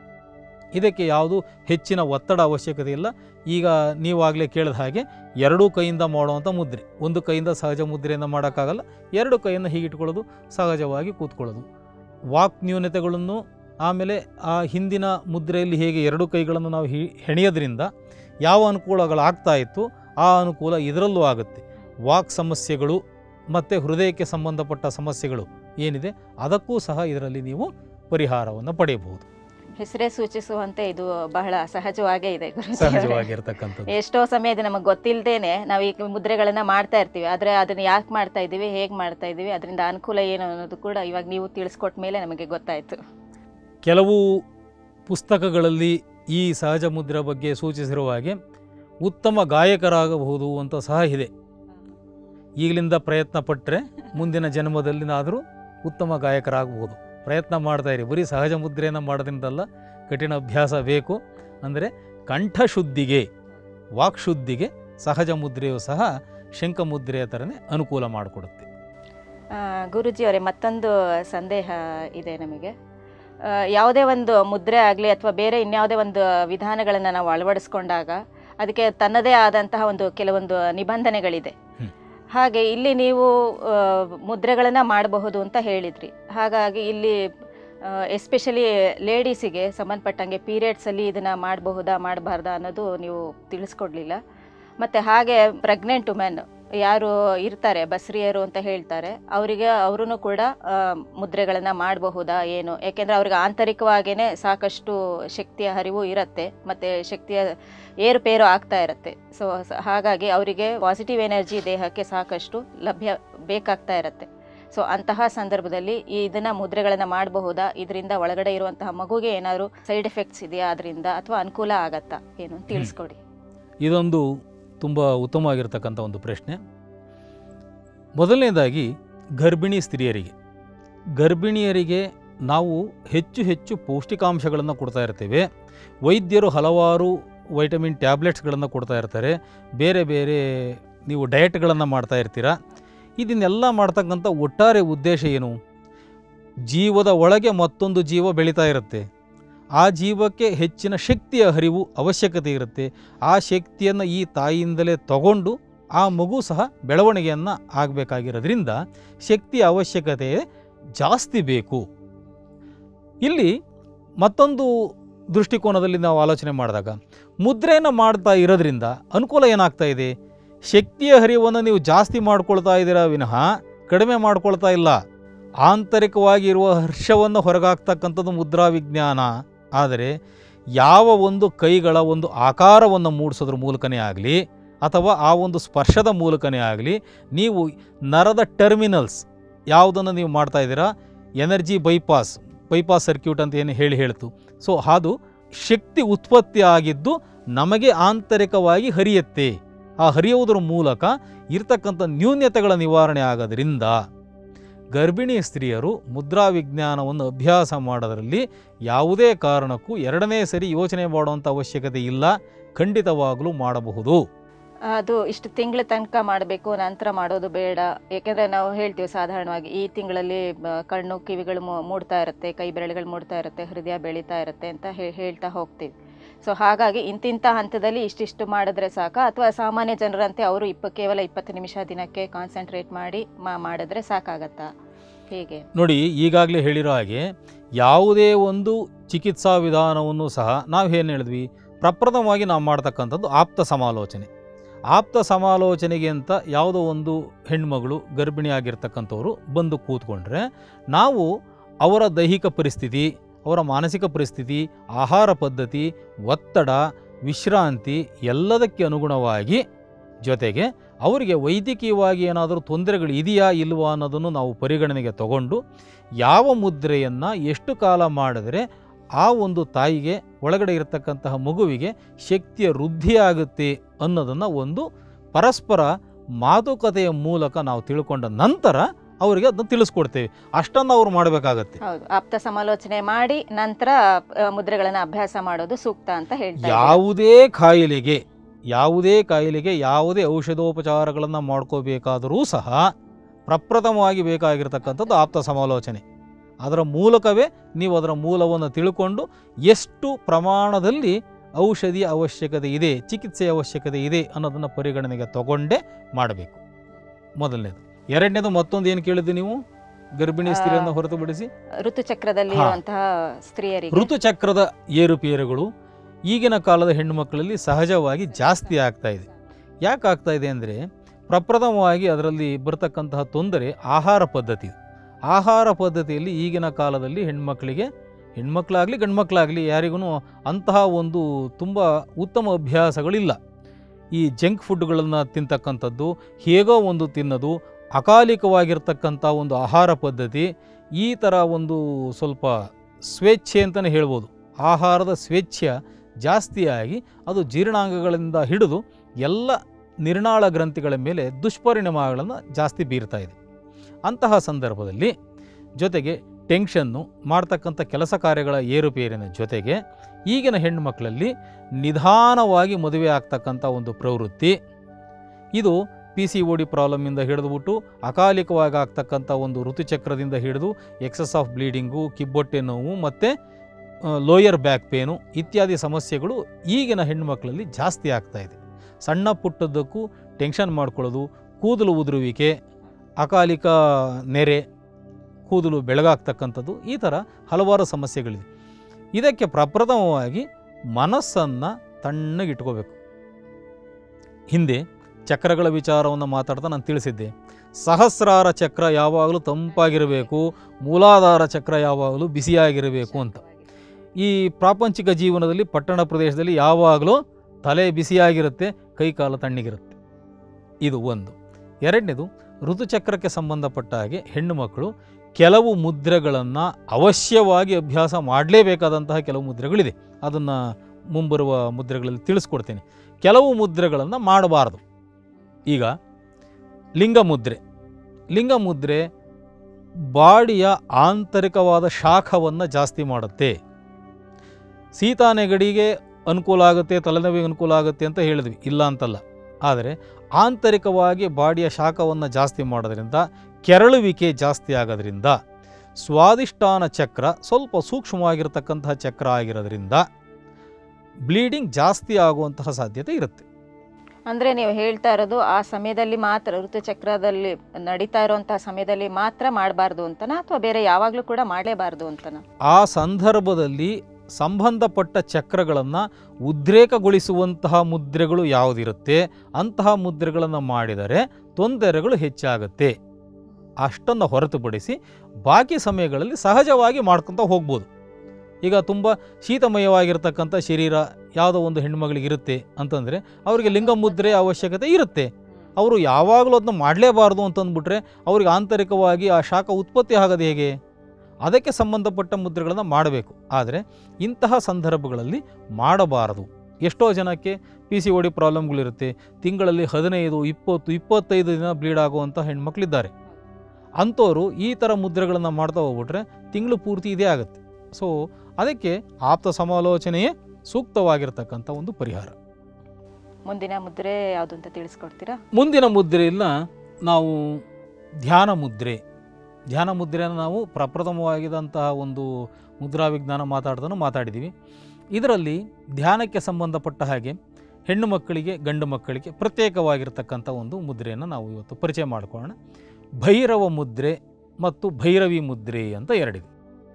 B: ಇದಕ್ಕೆ ಯಾವುದು ಹೆಚ್ಚಿನ ಒತ್ತಡ ಅವಶ್ಯಕತೆ ಇಲ್ಲ ಈಗ ನೀವಾಗಲೇ ಕೇಳಿದ ಹಾಗೆ ಎರಡೂ ಕೈಯಿಂದ ಮಾಡುವಂಥ ಮುದ್ರೆ ಒಂದು ಕೈಯಿಂದ ಸಹಜ ಮುದ್ರೆಯನ್ನು ಮಾಡೋಕ್ಕಾಗಲ್ಲ ಎರಡು ಕೈಯನ್ನು ಹೀಗಿಟ್ಕೊಳ್ಳೋದು ಸಹಜವಾಗಿ ಕೂತ್ಕೊಳ್ಳೋದು ವಾಕ್ ನ್ಯೂನತೆಗಳನ್ನು ಆಮೇಲೆ ಆ ಹಿಂದಿನ ಮುದ್ರೆಯಲ್ಲಿ ಹೇಗೆ ಎರಡು ಕೈಗಳನ್ನು ನಾವು ಹಿ ಹೆಣೆಯೋದ್ರಿಂದ ಯಾವ ಅನುಕೂಲಗಳಾಗ್ತಾ ಇತ್ತು ಆ ಅನುಕೂಲ ಇದರಲ್ಲೂ ಆಗುತ್ತೆ ವಾಕ್ ಸಮಸ್ಯೆಗಳು ಮತ್ತು ಹೃದಯಕ್ಕೆ ಸಂಬಂಧಪಟ್ಟ ಸಮಸ್ಯೆಗಳು ಏನಿದೆ ಅದಕ್ಕೂ ಸಹ ಇದರಲ್ಲಿ ನೀವು ಪರಿಹಾರವನ್ನು ಪಡೆಯಬಹುದು
A: ಹೆಸರೇ ಸೂಚಿಸುವಂತೆ ಇದು ಬಹಳ ಸಹಜವಾಗೇ ಇದೆ ಗುರೂಜಿ ಅವರೇ.
B: ಸಹಜವಾಗಿರ್ತಕ್ಕಂಥದ್ದು
A: ಎಷ್ಟೋ ಸಮಯದ ನಮಗೆ ಗೊತ್ತಿಲ್ಲದೇನೆ ನಾವು ಈ ಮುದ್ರೆಗಳನ್ನ ಮಾಡ್ತಾ ಇರ್ತೀವಿ ಆದರೆ ಅದನ್ನ ಯಾಕೆ ಮಾಡ್ತಾ ಇದ್ದೀವಿ ಹೇಗೆ ಮಾಡ್ತಾ ಇದ್ದೀವಿ ಅದರಿಂದ ಅನುಕೂಲ ಏನು ಅನ್ನೋದು ಕೂಡ ಇವಾಗ ನೀವು ತಿಳಿಸ್ಕೊಟ್ಟ ಮೇಲೆ ನಮಗೆ ಗೊತ್ತಾಯಿತು
B: ಕೆಲವು ಪುಸ್ತಕಗಳಲ್ಲಿ ಈ ಸಹಜ ಮುದ್ರೆ ಬಗ್ಗೆ ಸೂಚಿಸಿರುವ ಹಾಗೆ ಉತ್ತಮ ಗಾಯಕರಾಗಬಹುದು ಅಂತ ಸಹ ಇದೆ ಈಗಲಿಂದ ಪ್ರಯತ್ನ ಪಟ್ಟರೆ ಮುಂದಿನ ಜನ್ಮದಲ್ಲಿನಾದರೂ ಉತ್ತಮ ಗಾಯಕರಾಗಬಹುದು ಪ್ರಯತ್ನ ಮಾಡ್ತಾ ಇರಿ ಬರೀ ಸಹಜ ಮುದ್ರೆಯನ್ನು ಮಾಡೋದ್ರಿಂದಲ್ಲ ಕಠಿಣ ಅಭ್ಯಾಸ ಬೇಕು ಅಂದರೆ ಕಂಠಶುದ್ಧಿಗೆ ವಾಕ್ಶುದ್ಧಿಗೆ ಸಹಜ ಮುದ್ರೆಯು ಸಹ ಶಂಖ ಮುದ್ರೆಯ ಥರನೇ ಅನುಕೂಲ ಮಾಡಿಕೊಡುತ್ತೆ
A: ಆ, ಗುರೂಜಿ ಅವರೇ ಮತ್ತೊಂದು ಸಂದೇಹ ಇದೆ ನಮಗೆ ಆ, ಯಾವುದೇ ಒಂದು ಮುದ್ರೆ ಆಗಲಿ ಅಥವಾ ಬೇರೆ ಇನ್ಯಾವುದೇ ಒಂದು ವಿಧಾನಗಳನ್ನು ನಾವು ಅಳವಡಿಸ್ಕೊಂಡಾಗ ಅದಕ್ಕೆ ತನ್ನದೇ ಆದಂತಹ ಒಂದು ಕೆಲವೊಂದು ನಿಬಂಧನೆಗಳಿದೆ
B: ಹ್ಮ್.
A: ಹಾಗೆ ಇಲ್ಲಿ ನೀವು ಮುದ್ರೆಗಳನ್ನು ಮಾಡಬಹುದು ಅಂತ ಹೇಳಿದ್ರಿ ಹಾಗಾಗಿ ಇಲ್ಲಿ ಎಸ್ಪೆಷಲಿ ಲೇಡೀಸಿಗೆ ಸಂಬಂಧಪಟ್ಟಂಗೆ ಪೀರಿಯಡ್ಸಲ್ಲಿ ಇದನ್ನು ಮಾಡಬಹುದಾ ಮಾಡಬಾರ್ದಾ ಅನ್ನೋದು ನೀವು ತಿಳಿಸ್ಕೊಡ್ಲಿಲ್ಲ ಮತ್ತು ಹಾಗೆ ಪ್ರೆಗ್ನೆಂಟ್ ವುಮೆನ್ ಯಾರು ಇರ್ತಾರೆ ಬಸ್ರಿಯರು ಅಂತ ಹೇಳ್ತಾರೆ ಅವರಿಗೆ ಅವರು ಕೂಡ ಮುದ್ರೆಗಳನ್ನು ಮಾಡಬಹುದಾ ಏನು ಯಾಕೆಂದರೆ ಅವ್ರಿಗೆ ಆಂತರಿಕವಾಗಿಯೇ ಸಾಕಷ್ಟು ಶಕ್ತಿಯ ಹರಿವು ಇರುತ್ತೆ ಮತ್ತು ಶಕ್ತಿಯ ಏರುಪೇರು ಆಗ್ತಾ ಇರುತ್ತೆ ಸೊ ಹಾಗಾಗಿ ಅವರಿಗೆ ಪಾಸಿಟಿವ್ ಎನರ್ಜಿ ದೇಹಕ್ಕೆ ಸಾಕಷ್ಟು ಲಭ್ಯ ಬೇಕಾಗ್ತಾ ಇರುತ್ತೆ ಸೊ ಅಂತಹ ಸಂದರ್ಭದಲ್ಲಿ ಈ ಇದನ್ನು ಮುದ್ರೆಗಳನ್ನು ಮಾಡಬಹುದಾ ಇದರಿಂದ ಒಳಗಡೆ ಇರುವಂತಹ ಮಗುಗೆ ಏನಾದರೂ ಸೈಡ್ ಎಫೆಕ್ಟ್ಸ್ ಇದೆಯಾ ಅದರಿಂದ ಅಥವಾ ಅನುಕೂಲ ಆಗತ್ತಾ ಏನು ಅಂತ ತಿಳಿಸ್ಕೊಡಿ
B: ಇದೊಂದು ತುಂಬ ಉತ್ತಮವಾಗಿರ್ತಕ್ಕಂಥ ಒಂದು ಪ್ರಶ್ನೆ ಮೊದಲನೇದಾಗಿ ಗರ್ಭಿಣಿ ಸ್ತ್ರೀಯರಿಗೆ ಗರ್ಭಿಣಿಯರಿಗೆ ನಾವು ಹೆಚ್ಚು ಹೆಚ್ಚು ಪೌಷ್ಟಿಕಾಂಶಗಳನ್ನು ಕೊಡ್ತಾ ಇರ್ತೇವೆ ವೈದ್ಯರು ಹಲವಾರು ವೈಟಮಿನ್ ಟ್ಯಾಬ್ಲೆಟ್ಸ್ಗಳನ್ನು ಕೊಡ್ತಾ ಇರ್ತಾರೆ ಬೇರೆ ಬೇರೆ ನೀವು ಡಯಟ್ಗಳನ್ನು ಮಾಡ್ತಾ ಇರ್ತೀರ ಇದನ್ನೆಲ್ಲ ಮಾಡ್ತಕ್ಕಂಥ ಒಟ್ಟಾರೆ ಉದ್ದೇಶ ಏನು ಜೀವದ ಒಳಗೆ ಮತ್ತೊಂದು ಜೀವ ಬೆಳೀತಾ ಇರುತ್ತೆ ಆ ಜೀವಕ್ಕೆ ಹೆಚ್ಚಿನ ಶಕ್ತಿಯ ಹರಿವು ಅವಶ್ಯಕತೆ ಇರುತ್ತೆ ಆ ಶಕ್ತಿಯನ್ನು ಈ ತಾಯಿಯಿಂದಲೇ ತಗೊಂಡು ಆ ಮಗು ಸಹ ಬೆಳವಣಿಗೆಯನ್ನು ಆಗಬೇಕಾಗಿರೋದ್ರಿಂದ ಶಕ್ತಿಯ ಅವಶ್ಯಕತೆ ಜಾಸ್ತಿ ಬೇಕು ಇಲ್ಲಿ ಮತ್ತೊಂದು ದೃಷ್ಟಿಕೋನದಲ್ಲಿ ನಾವು ಆಲೋಚನೆ ಮಾಡಿದಾಗ ಮುದ್ರೆಯನ್ನು ಮಾಡ್ತಾ ಇರೋದ್ರಿಂದ ಅನುಕೂಲ ಏನಾಗ್ತಾ ಇದೆ ಶಕ್ತಿಯ ಹರಿವನ್ನು ನೀವು ಜಾಸ್ತಿ ಮಾಡ್ಕೊಳ್ತಾ ಇದ್ದೀರಾ ವಿನಃ ಕಡಿಮೆ ಮಾಡ್ಕೊಳ್ತಾ ಇಲ್ಲ ಆಂತರಿಕವಾಗಿ ಇರುವ ಹರ್ಷವನ್ನು ಹೊರಗಾಗ್ತಕ್ಕಂಥದ್ದು ಮುದ್ರಾ ವಿಜ್ಞಾನ ಆದರೆ ಯಾವ ಒಂದು ಕೈಗಳ ಒಂದು ಆಕಾರವನ್ನು ಮೂಡಿಸೋದ್ರ ಮೂಲಕನೇ ಆಗಲಿ ಅಥವಾ ಆ ಒಂದು ಸ್ಪರ್ಶದ ಮೂಲಕನೇ ಆಗಲಿ ನೀವು ನರದ ಟರ್ಮಿನಲ್ಸ್ ಯಾವುದನ್ನು ನೀವು ಮಾಡ್ತಾ ಇದ್ದೀರಾ ಎನರ್ಜಿ ಬೈಪಾಸ್ ಬೈಪಾಸ್ ಸರ್ಕ್ಯೂಟ್ ಅಂತ ಏನು ಹೇಳಿ ಹೇಳ್ತು ಸೊ ಅದು ಶಕ್ತಿ ಉತ್ಪತ್ತಿ ಆಗಿದ್ದು ನಮಗೆ ಆಂತರಿಕವಾಗಿ ಹರಿಯುತ್ತೆ ಆ ಹರಿಯುವುದರ ಮೂಲಕ ಇರ್ತಕ್ಕಂಥ ನ್ಯೂನ್ಯತೆಗಳ ನಿವಾರಣೆ ಆಗೋದ್ರಿಂದ ಗರ್ಭಿಣಿ ಸ್ತ್ರೀಯರು ಮುದ್ರಾ ವಿಜ್ಞಾನವನ್ನು ಅಭ್ಯಾಸ ಮಾಡೋದರಲ್ಲಿ ಯಾವುದೇ ಕಾರಣಕ್ಕೂ ಎರಡನೇ ಸರಿ ಯೋಚನೆ ಮಾಡುವಂಥ ಅವಶ್ಯಕತೆ ಇಲ್ಲ ಖಂಡಿತವಾಗಲೂ ಮಾಡಬಹುದು
A: ಅದು ಇಷ್ಟು ತಿಂಗಳ ತನಕ ಮಾಡಬೇಕು ನಂತರ ಮಾಡೋದು ಬೇಡ ಏಕೆಂದರೆ ನಾವು ಹೇಳ್ತೀವಿ ಸಾಧಾರಣವಾಗಿ ಈ ತಿಂಗಳಲ್ಲಿ ಬ- ಕಣ್ಣು ಕಿವಿಗಳು ಮೂ- ಮೂಡ್ತಾ ಇರುತ್ತೆ ಕೈ ಬೆರಳುಗಳು ಮೂಡ್ತಾ ಇರುತ್ತೆ ಹೃದಯ ಬೆಳೀತಾ ಇರುತ್ತೆ ಅಂತ ಹೇ- ಹೇಳ್ತಾ ಹೋಗ್ತೀವಿ ಸೊ ಹಾಗಾಗಿ ಇಂತಿಂಥ ಹಂತದಲ್ಲಿ ಇಷ್ಟಿಷ್ಟು ಮಾಡಿದ್ರೆ ಸಾಕ ಅಥವಾ ಸಾಮಾನ್ಯ ಜನರಂತೆ ಅವರು ಇಪ್ಪ ಕೇವಲ ಇಪ್ಪತ್ತು ನಿಮಿಷ ದಿನಕ್ಕೆ ಕಾನ್ಸಂಟ್ರೇಟ್ ಮಾಡಿ ಮಾ- ಮಾಡಿದ್ರೆ ಸಾಕಾಗತ್ತಾ ಹೇಗೆ
B: ನೋಡಿ ಈಗಾಗಲೇ ಹೇಳಿರೋ ಹಾಗೆ ಯಾವುದೇ ಒಂದು ಚಿಕಿತ್ಸಾ ವಿಧಾನವನ್ನು ಸಹ ನಾವು ಏನು ಹೇಳಿದ್ವಿ ಪ್ರಪ್ರಥಮವಾಗಿ ನಾವು ಮಾಡ್ತಕ್ಕಂಥದ್ದು ಆಪ್ತ ಸಮಾಲೋಚನೆ ಆಪ್ತ ಸಮಾಲೋಚನೆಗೆ ಅಂತ ಯಾವುದೋ ಒಂದು ಹೆಣ್ಮಗಳು ಗರ್ಭಿಣಿ ಆಗಿರ್ತಕ್ಕಂಥವ್ರು ಬಂದು ಕೂತ್ಕೊಂಡ್ರೆ ನಾವು ಅವರ ದೈಹಿಕ ಪರಿಸ್ಥಿತಿ ಅವರ ಮಾನಸಿಕ ಪರಿಸ್ಥಿತಿ ಆಹಾರ ಪದ್ಧತಿ ಒತ್ತಡ ವಿಶ್ರಾಂತಿ ಎಲ್ಲದಕ್ಕೆ ಅನುಗುಣವಾಗಿ ಜೊತೆಗೆ ಅವರಿಗೆ ವೈದ್ಯಕೀಯವಾಗಿ ಏನಾದರೂ ತೊಂದರೆಗಳು ಇದೆಯಾ ಇಲ್ವಾ ಅನ್ನೋದನ್ನು ನಾವು ಪರಿಗಣನೆಗೆ ತಗೊಂಡು ಯಾವ ಮುದ್ರೆಯನ್ನು ಎಷ್ಟು ಕಾಲ ಮಾಡಿದರೆ ಆ ಒಂದು ತಾಯಿಗೆ ಒಳಗಡೆ ಇರತಕ್ಕಂತಹ ಮಗುವಿಗೆ ಶಕ್ತಿಯ ವೃದ್ಧಿಯಾಗುತ್ತೆ ಅನ್ನೋದನ್ನು ಒಂದು ಪರಸ್ಪರ ಮಾತುಕತೆಯ ಮೂಲಕ ನಾವು ತಿಳ್ಕೊಂಡ ನಂತರ ಅವರಿಗೆ ಅದನ್ನು ತಿಳಿಸ್ಕೊಡ್ತೇವೆ ಅಷ್ಟನ್ನು ಅವ್ರು ಮಾಡಬೇಕಾಗತ್ತೆ
A: ಹೌದು ಆಪ್ತ ಸಮಾಲೋಚನೆ ಮಾಡಿ ನಂತರ ಆ, ಮುದ್ರೆಗಳನ್ನ ಅಭ್ಯಾಸ ಮಾಡೋದು ಸೂಕ್ತ ಅಂತ ಹೇಳ್ತಾ ಇದ್ದೀರಾ.
B: ಯಾವುದೇ ಕಾಯಿಲೆಗೆ ಯಾವುದೇ ಕಾಯಿಲೆಗೆ ಯಾವುದೇ ಔಷಧೋಪಚಾರಗಳನ್ನು ಮಾಡ್ಕೋಬೇಕಾದರೂ ಸಹ ಪ್ರಪ್ರಥಮವಾಗಿ ಬೇಕಾಗಿರ್ತಕ್ಕಂಥದ್ದು ಆಪ್ತ ಸಮಾಲೋಚನೆ ಅದರ ಮೂಲಕವೇ ನೀವು ಅದರ ಮೂಲವನ್ನು ತಿಳ್ಕೊಂಡು ಎಷ್ಟು ಪ್ರಮಾಣದಲ್ಲಿ ಔಷಧಿಯ ಅವಶ್ಯಕತೆ ಇದೆ ಚಿಕಿತ್ಸೆಯ ಅವಶ್ಯಕತೆ ಇದೆ ಅನ್ನೋದನ್ನು ಪರಿಗಣನೆಗೆ ತಗೊಂಡೇ ಮಾಡಬೇಕು ಮೊದಲನೇದು ಎರಡನೇದು ಮತ್ತೊಂದು ಏನು ಕೇಳಿದ್ದು ನೀವು ಗರ್ಭಿಣಿ
A: ಆ,
B: ಸ್ತ್ರೀಯನ್ನು ಹೊರತುಪಡಿಸಿ
A: ಋತುಚಕ್ರದಲ್ಲಿ
B: ಹಾ.
A: ಇರುವಂತಹ ಸ್ತ್ರೀಯರಿಗೆ
B: ಋತುಚಕ್ರದ ಏರುಪೇರುಗಳು ಈಗಿನ ಕಾಲದ ಹೆಣ್ಣು ಮಕ್ಕಳಲ್ಲಿ ಸಹಜವಾಗಿ ಜಾಸ್ತಿ ಆಗ್ತಾ ಇದೆ ಯಾಕೆ ಆಗ್ತಾ ಇದೆ ಅಂದರೆ ಪ್ರಪ್ರಥಮವಾಗಿ ಅದರಲ್ಲಿ ಬರ್ತಕ್ಕಂತಹ ತೊಂದರೆ ಆಹಾರ ಪದ್ಧತಿ ಆಹಾರ ಪದ್ಧತಿಯಲ್ಲಿ ಈಗಿನ ಕಾಲದಲ್ಲಿ ಹೆಣ್ಮಕ್ಳಿಗೆ ಹೆಣ್ಮಕ್ಳಾಗಲಿ ಗಂಡ್ಮಕ್ಳಾಗಲಿ ಯಾರಿಗೂ ಅಂತಹ ಒಂದು ತುಂಬ ಉತ್ತಮ ಅಭ್ಯಾಸಗಳಿಲ್ಲ ಈ ಜಂಕ್ ಫುಡ್ಗಳನ್ನು ತಿಂತಕ್ಕಂಥದ್ದು ಹೇಗೋ ಒಂದು ತಿನ್ನೋದು ಅಕಾಲಿಕವಾಗಿರ್ತಕ್ಕಂಥ ಒಂದು ಆಹಾರ ಪದ್ಧತಿ ಈ ಥರ ಒಂದು ಸ್ವಲ್ಪ ಸ್ವೇಚ್ಛೆ ಅಂತಲೇ ಹೇಳ್ಬೋದು ಆಹಾರದ ಸ್ವೇಚ್ಛೆ ಜಾಸ್ತಿಯಾಗಿ ಅದು ಜೀರ್ಣಾಂಗಗಳಿಂದ ಹಿಡಿದು ಎಲ್ಲ ನಿರ್ನಾಳ ಗ್ರಂಥಿಗಳ ಮೇಲೆ ದುಷ್ಪರಿಣಾಮಗಳನ್ನು ಜಾಸ್ತಿ ಬೀರ್ತಾ ಇದೆ ಅಂತಹ ಸಂದರ್ಭದಲ್ಲಿ ಜೊತೆಗೆ ಟೆನ್ಷನ್ನು ಮಾಡ್ತಕ್ಕಂಥ ಕೆಲಸ ಕಾರ್ಯಗಳ ಏರುಪೇರಿನ ಜೊತೆಗೆ ಈಗಿನ ಹೆಣ್ಣುಮಕ್ಕಳಲ್ಲಿ ನಿಧಾನವಾಗಿ ಮದುವೆ ಆಗ್ತಕ್ಕಂಥ ಒಂದು ಪ್ರವೃತ್ತಿ ಇದು ಪಿ ಸಿ ಓ ಡಿ ಪ್ರಾಬ್ಲಮ್ಮಿಂದ ಹಿಡಿದುಬಿಟ್ಟು ಅಕಾಲಿಕವಾಗಿ ಆಗ್ತಕ್ಕಂಥ ಒಂದು ಋತುಚಕ್ರದಿಂದ ಹಿಡಿದು ಎಕ್ಸಸ್ ಆಫ್ ಬ್ಲೀಡಿಂಗು ಕಿಬ್ಬೊಟ್ಟೆ ನೋವು ಮತ್ತು ಲೋಯರ್ ಬ್ಯಾಕ್ ಪೇನು ಇತ್ಯಾದಿ ಸಮಸ್ಯೆಗಳು ಈಗಿನ ಹೆಣ್ಣುಮಕ್ಕಳಲ್ಲಿ ಜಾಸ್ತಿ ಆಗ್ತಾ ಇದೆ ಸಣ್ಣ ಪುಟ್ಟದ್ದಕ್ಕೂ ಟೆನ್ಷನ್ ಮಾಡ್ಕೊಳ್ಳೋದು ಕೂದಲು ಉದುರುವಿಕೆ ಅಕಾಲಿಕ ನೆರೆ ಕೂದಲು ಬೆಳಗಾಗ್ತಕ್ಕಂಥದ್ದು ಈ ಥರ ಹಲವಾರು ಸಮಸ್ಯೆಗಳಿದೆ ಇದಕ್ಕೆ ಪ್ರಪ್ರಥಮವಾಗಿ ಮನಸ್ಸನ್ನು ತಣ್ಣಗಿಟ್ಕೋಬೇಕು ಹಿಂದೆ ಚಕ್ರಗಳ ವಿಚಾರವನ್ನು ಮಾತಾಡ್ತಾ ನಾನು ತಿಳಿಸಿದ್ದೆ ಸಹಸ್ರಾರ ಚಕ್ರ ಯಾವಾಗಲೂ ತಂಪಾಗಿರಬೇಕು ಮೂಲಾಧಾರ ಚಕ್ರ ಯಾವಾಗಲೂ ಬಿಸಿಯಾಗಿರಬೇಕು ಅಂತ ಈ ಪ್ರಾಪಂಚಿಕ ಜೀವನದಲ್ಲಿ ಪಟ್ಟಣ ಪ್ರದೇಶದಲ್ಲಿ ಯಾವಾಗಲೂ ತಲೆ ಬಿಸಿಯಾಗಿರುತ್ತೆ ಕೈ ಕಾಲು ತಣ್ಣಗಿರುತ್ತೆ ಇದು ಒಂದು ಎರಡನೇದು ಋತುಚಕ್ರಕ್ಕೆ ಸಂಬಂಧಪಟ್ಟ ಹಾಗೆ ಹೆಣ್ಣು ಮಕ್ಕಳು ಕೆಲವು ಮುದ್ರೆಗಳನ್ನು ಅವಶ್ಯವಾಗಿ ಅಭ್ಯಾಸ ಮಾಡಲೇಬೇಕಾದಂತಹ ಕೆಲವು ಮುದ್ರೆಗಳಿದೆ ಅದನ್ನು ಮುಂಬರುವ ಮುದ್ರೆಗಳಲ್ಲಿ ತಿಳಿಸ್ಕೊಡ್ತೇನೆ ಕೆಲವು ಮುದ್ರೆಗಳನ್ನು ಮಾಡಬಾರದು ಈಗ ಲಿಂಗ ಮುದ್ರೆ ಲಿಂಗ ಮುದ್ರೆ ಬಾಡಿಯ ಆಂತರಿಕವಾದ ಶಾಖವನ್ನು ಜಾಸ್ತಿ ಮಾಡುತ್ತೆ ಶೀತ ನೆಗಡಿಗೆ ಅನುಕೂಲ ಆಗುತ್ತೆ ತಲೆನೋವಿಗೆ ಅನುಕೂಲ ಆಗುತ್ತೆ ಅಂತ ಹೇಳಿದ್ವಿ ಇಲ್ಲ ಅಂತಲ್ಲ ಆದರೆ ಆಂತರಿಕವಾಗಿ ಬಾಡಿಯ ಶಾಖವನ್ನು ಜಾಸ್ತಿ ಮಾಡೋದ್ರಿಂದ ಕೆರಳುವಿಕೆ ಜಾಸ್ತಿ ಆಗೋದ್ರಿಂದ ಸ್ವಾದಿಷ್ಟಾನ ಚಕ್ರ ಸ್ವಲ್ಪ ಸೂಕ್ಷ್ಮವಾಗಿರ್ತಕ್ಕಂತಹ ಚಕ್ರ ಆಗಿರೋದ್ರಿಂದ ಬ್ಲೀಡಿಂಗ್ ಜಾಸ್ತಿ ಆಗುವಂತಹ ಸಾಧ್ಯತೆ ಇರುತ್ತೆ
A: ಅಂದ್ರೆ ನೀವು ಹೇಳ್ತಾ ಇರೋದು ಆ ಸಮಯದಲ್ಲಿ ಮಾತ್ರ ಋತುಚಕ್ರದಲ್ಲಿ ನಡೀತಾ ಇರುವಂತಹ ಸಮಯದಲ್ಲಿ ಮಾತ್ರ ಮಾಡಬಾರ್ದು ಅಂತನಾ ಅಥವಾ ಬೇರೆ ಯಾವಾಗಲೂ ಕೂಡ ಮಾಡಲೇಬಾರ್ದು ಅಂತನಾ
B: ಆ ಸಂದರ್ಭದಲ್ಲಿ ಸಂಬಂಧಪಟ್ಟ ಚಕ್ರಗಳನ್ನು ಉದ್ರೇಕಗೊಳಿಸುವಂತಹ ಮುದ್ರೆಗಳು ಯಾವುದಿರುತ್ತೆ ಅಂತಹ ಮುದ್ರೆಗಳನ್ನು ಮಾಡಿದರೆ ತೊಂದರೆಗಳು ಹೆಚ್ಚಾಗುತ್ತೆ ಅಷ್ಟನ್ನು ಹೊರತುಪಡಿಸಿ ಬಾಕಿ ಸಮಯಗಳಲ್ಲಿ ಸಹಜವಾಗಿ ಮಾಡ್ಕೊತ ಹೋಗ್ಬೋದು ಈಗ ತುಂಬ ಶೀತಮಯವಾಗಿರ್ತಕ್ಕಂಥ ಶರೀರ ಯಾವುದೋ ಒಂದು ಹೆಣ್ಮಗಳಿಗೆ ಇರುತ್ತೆ ಅಂತಂದರೆ ಅವರಿಗೆ ಲಿಂಗ ಮುದ್ರೆ ಅವಶ್ಯಕತೆ ಇರುತ್ತೆ ಅವರು ಯಾವಾಗಲೂ ಅದನ್ನ ಮಾಡಲೇಬಾರ್ದು ಅಂತಂದ್ಬಿಟ್ರೆ ಅವ್ರಿಗೆ ಆಂತರಿಕವಾಗಿ ಆ ಶಾಖ ಉತ್ಪತ್ತಿ ಆಗೋದು ಹೇಗೆ ಅದಕ್ಕೆ ಸಂಬಂಧಪಟ್ಟ ಮುದ್ರೆಗಳನ್ನು ಮಾಡಬೇಕು ಆದರೆ ಇಂತಹ ಸಂದರ್ಭಗಳಲ್ಲಿ ಮಾಡಬಾರದು ಎಷ್ಟೋ ಜನಕ್ಕೆ ಪಿ ಸಿ ಒಡಿ ಪ್ರಾಬ್ಲಮ್ಗಳಿರುತ್ತೆ ತಿಂಗಳಲ್ಲಿ ಹದಿನೈದು ಇಪ್ಪತ್ತು ಇಪ್ಪತ್ತೈದು ದಿನ ಬ್ಲೀಡ್ ಆಗುವಂಥ ಹೆಣ್ಮಕ್ಳಿದ್ದಾರೆ ಅಂಥವರು ಈ ಥರ ಮುದ್ರೆಗಳನ್ನು ಮಾಡ್ತಾ ಹೋಗ್ಬಿಟ್ರೆ ತಿಂಗಳು ಪೂರ್ತಿ ಇದೇ ಆಗುತ್ತೆ ಸೊ ಅದಕ್ಕೆ ಆಪ್ತ ಸಮಾಲೋಚನೆಯೇ ಸೂಕ್ತವಾಗಿರ್ತಕ್ಕಂಥ ಒಂದು ಪರಿಹಾರ
A: ಮುಂದಿನ ಮುದ್ರೆ ಯಾವುದು ಅಂತ ತಿಳಿಸ್ಕೊಡ್ತೀರಾ
B: ಮುಂದಿನ ಮುದ್ರೆಯನ್ನ ನಾವು ಧ್ಯಾನ ಮುದ್ರೆ ಧ್ಯಾನ ಮುದ್ರೆಯನ್ನು ನಾವು ಪ್ರಪ್ರಥಮವಾಗಿದಂತಹ ಒಂದು ಮುದ್ರಾ ವಿಜ್ಞಾನ ಮಾತಾಡ್ದನ್ನು ಮಾತಾಡಿದ್ದೀವಿ ಇದರಲ್ಲಿ ಧ್ಯಾನಕ್ಕೆ ಸಂಬಂಧಪಟ್ಟ ಹಾಗೆ ಹೆಣ್ಣು ಮಕ್ಕಳಿಗೆ ಗಂಡು ಮಕ್ಕಳಿಗೆ ಪ್ರತ್ಯೇಕವಾಗಿರ್ತಕ್ಕಂಥ ಒಂದು ಮುದ್ರೆಯನ್ನು ನಾವು ಇವತ್ತು ಪರಿಚಯ ಮಾಡಿಕೊಳ್ಳೋಣ ಭೈರವ ಮುದ್ರೆ ಮತ್ತು ಭೈರವಿ ಮುದ್ರೆ ಅಂತ ಎರಡಿದೆ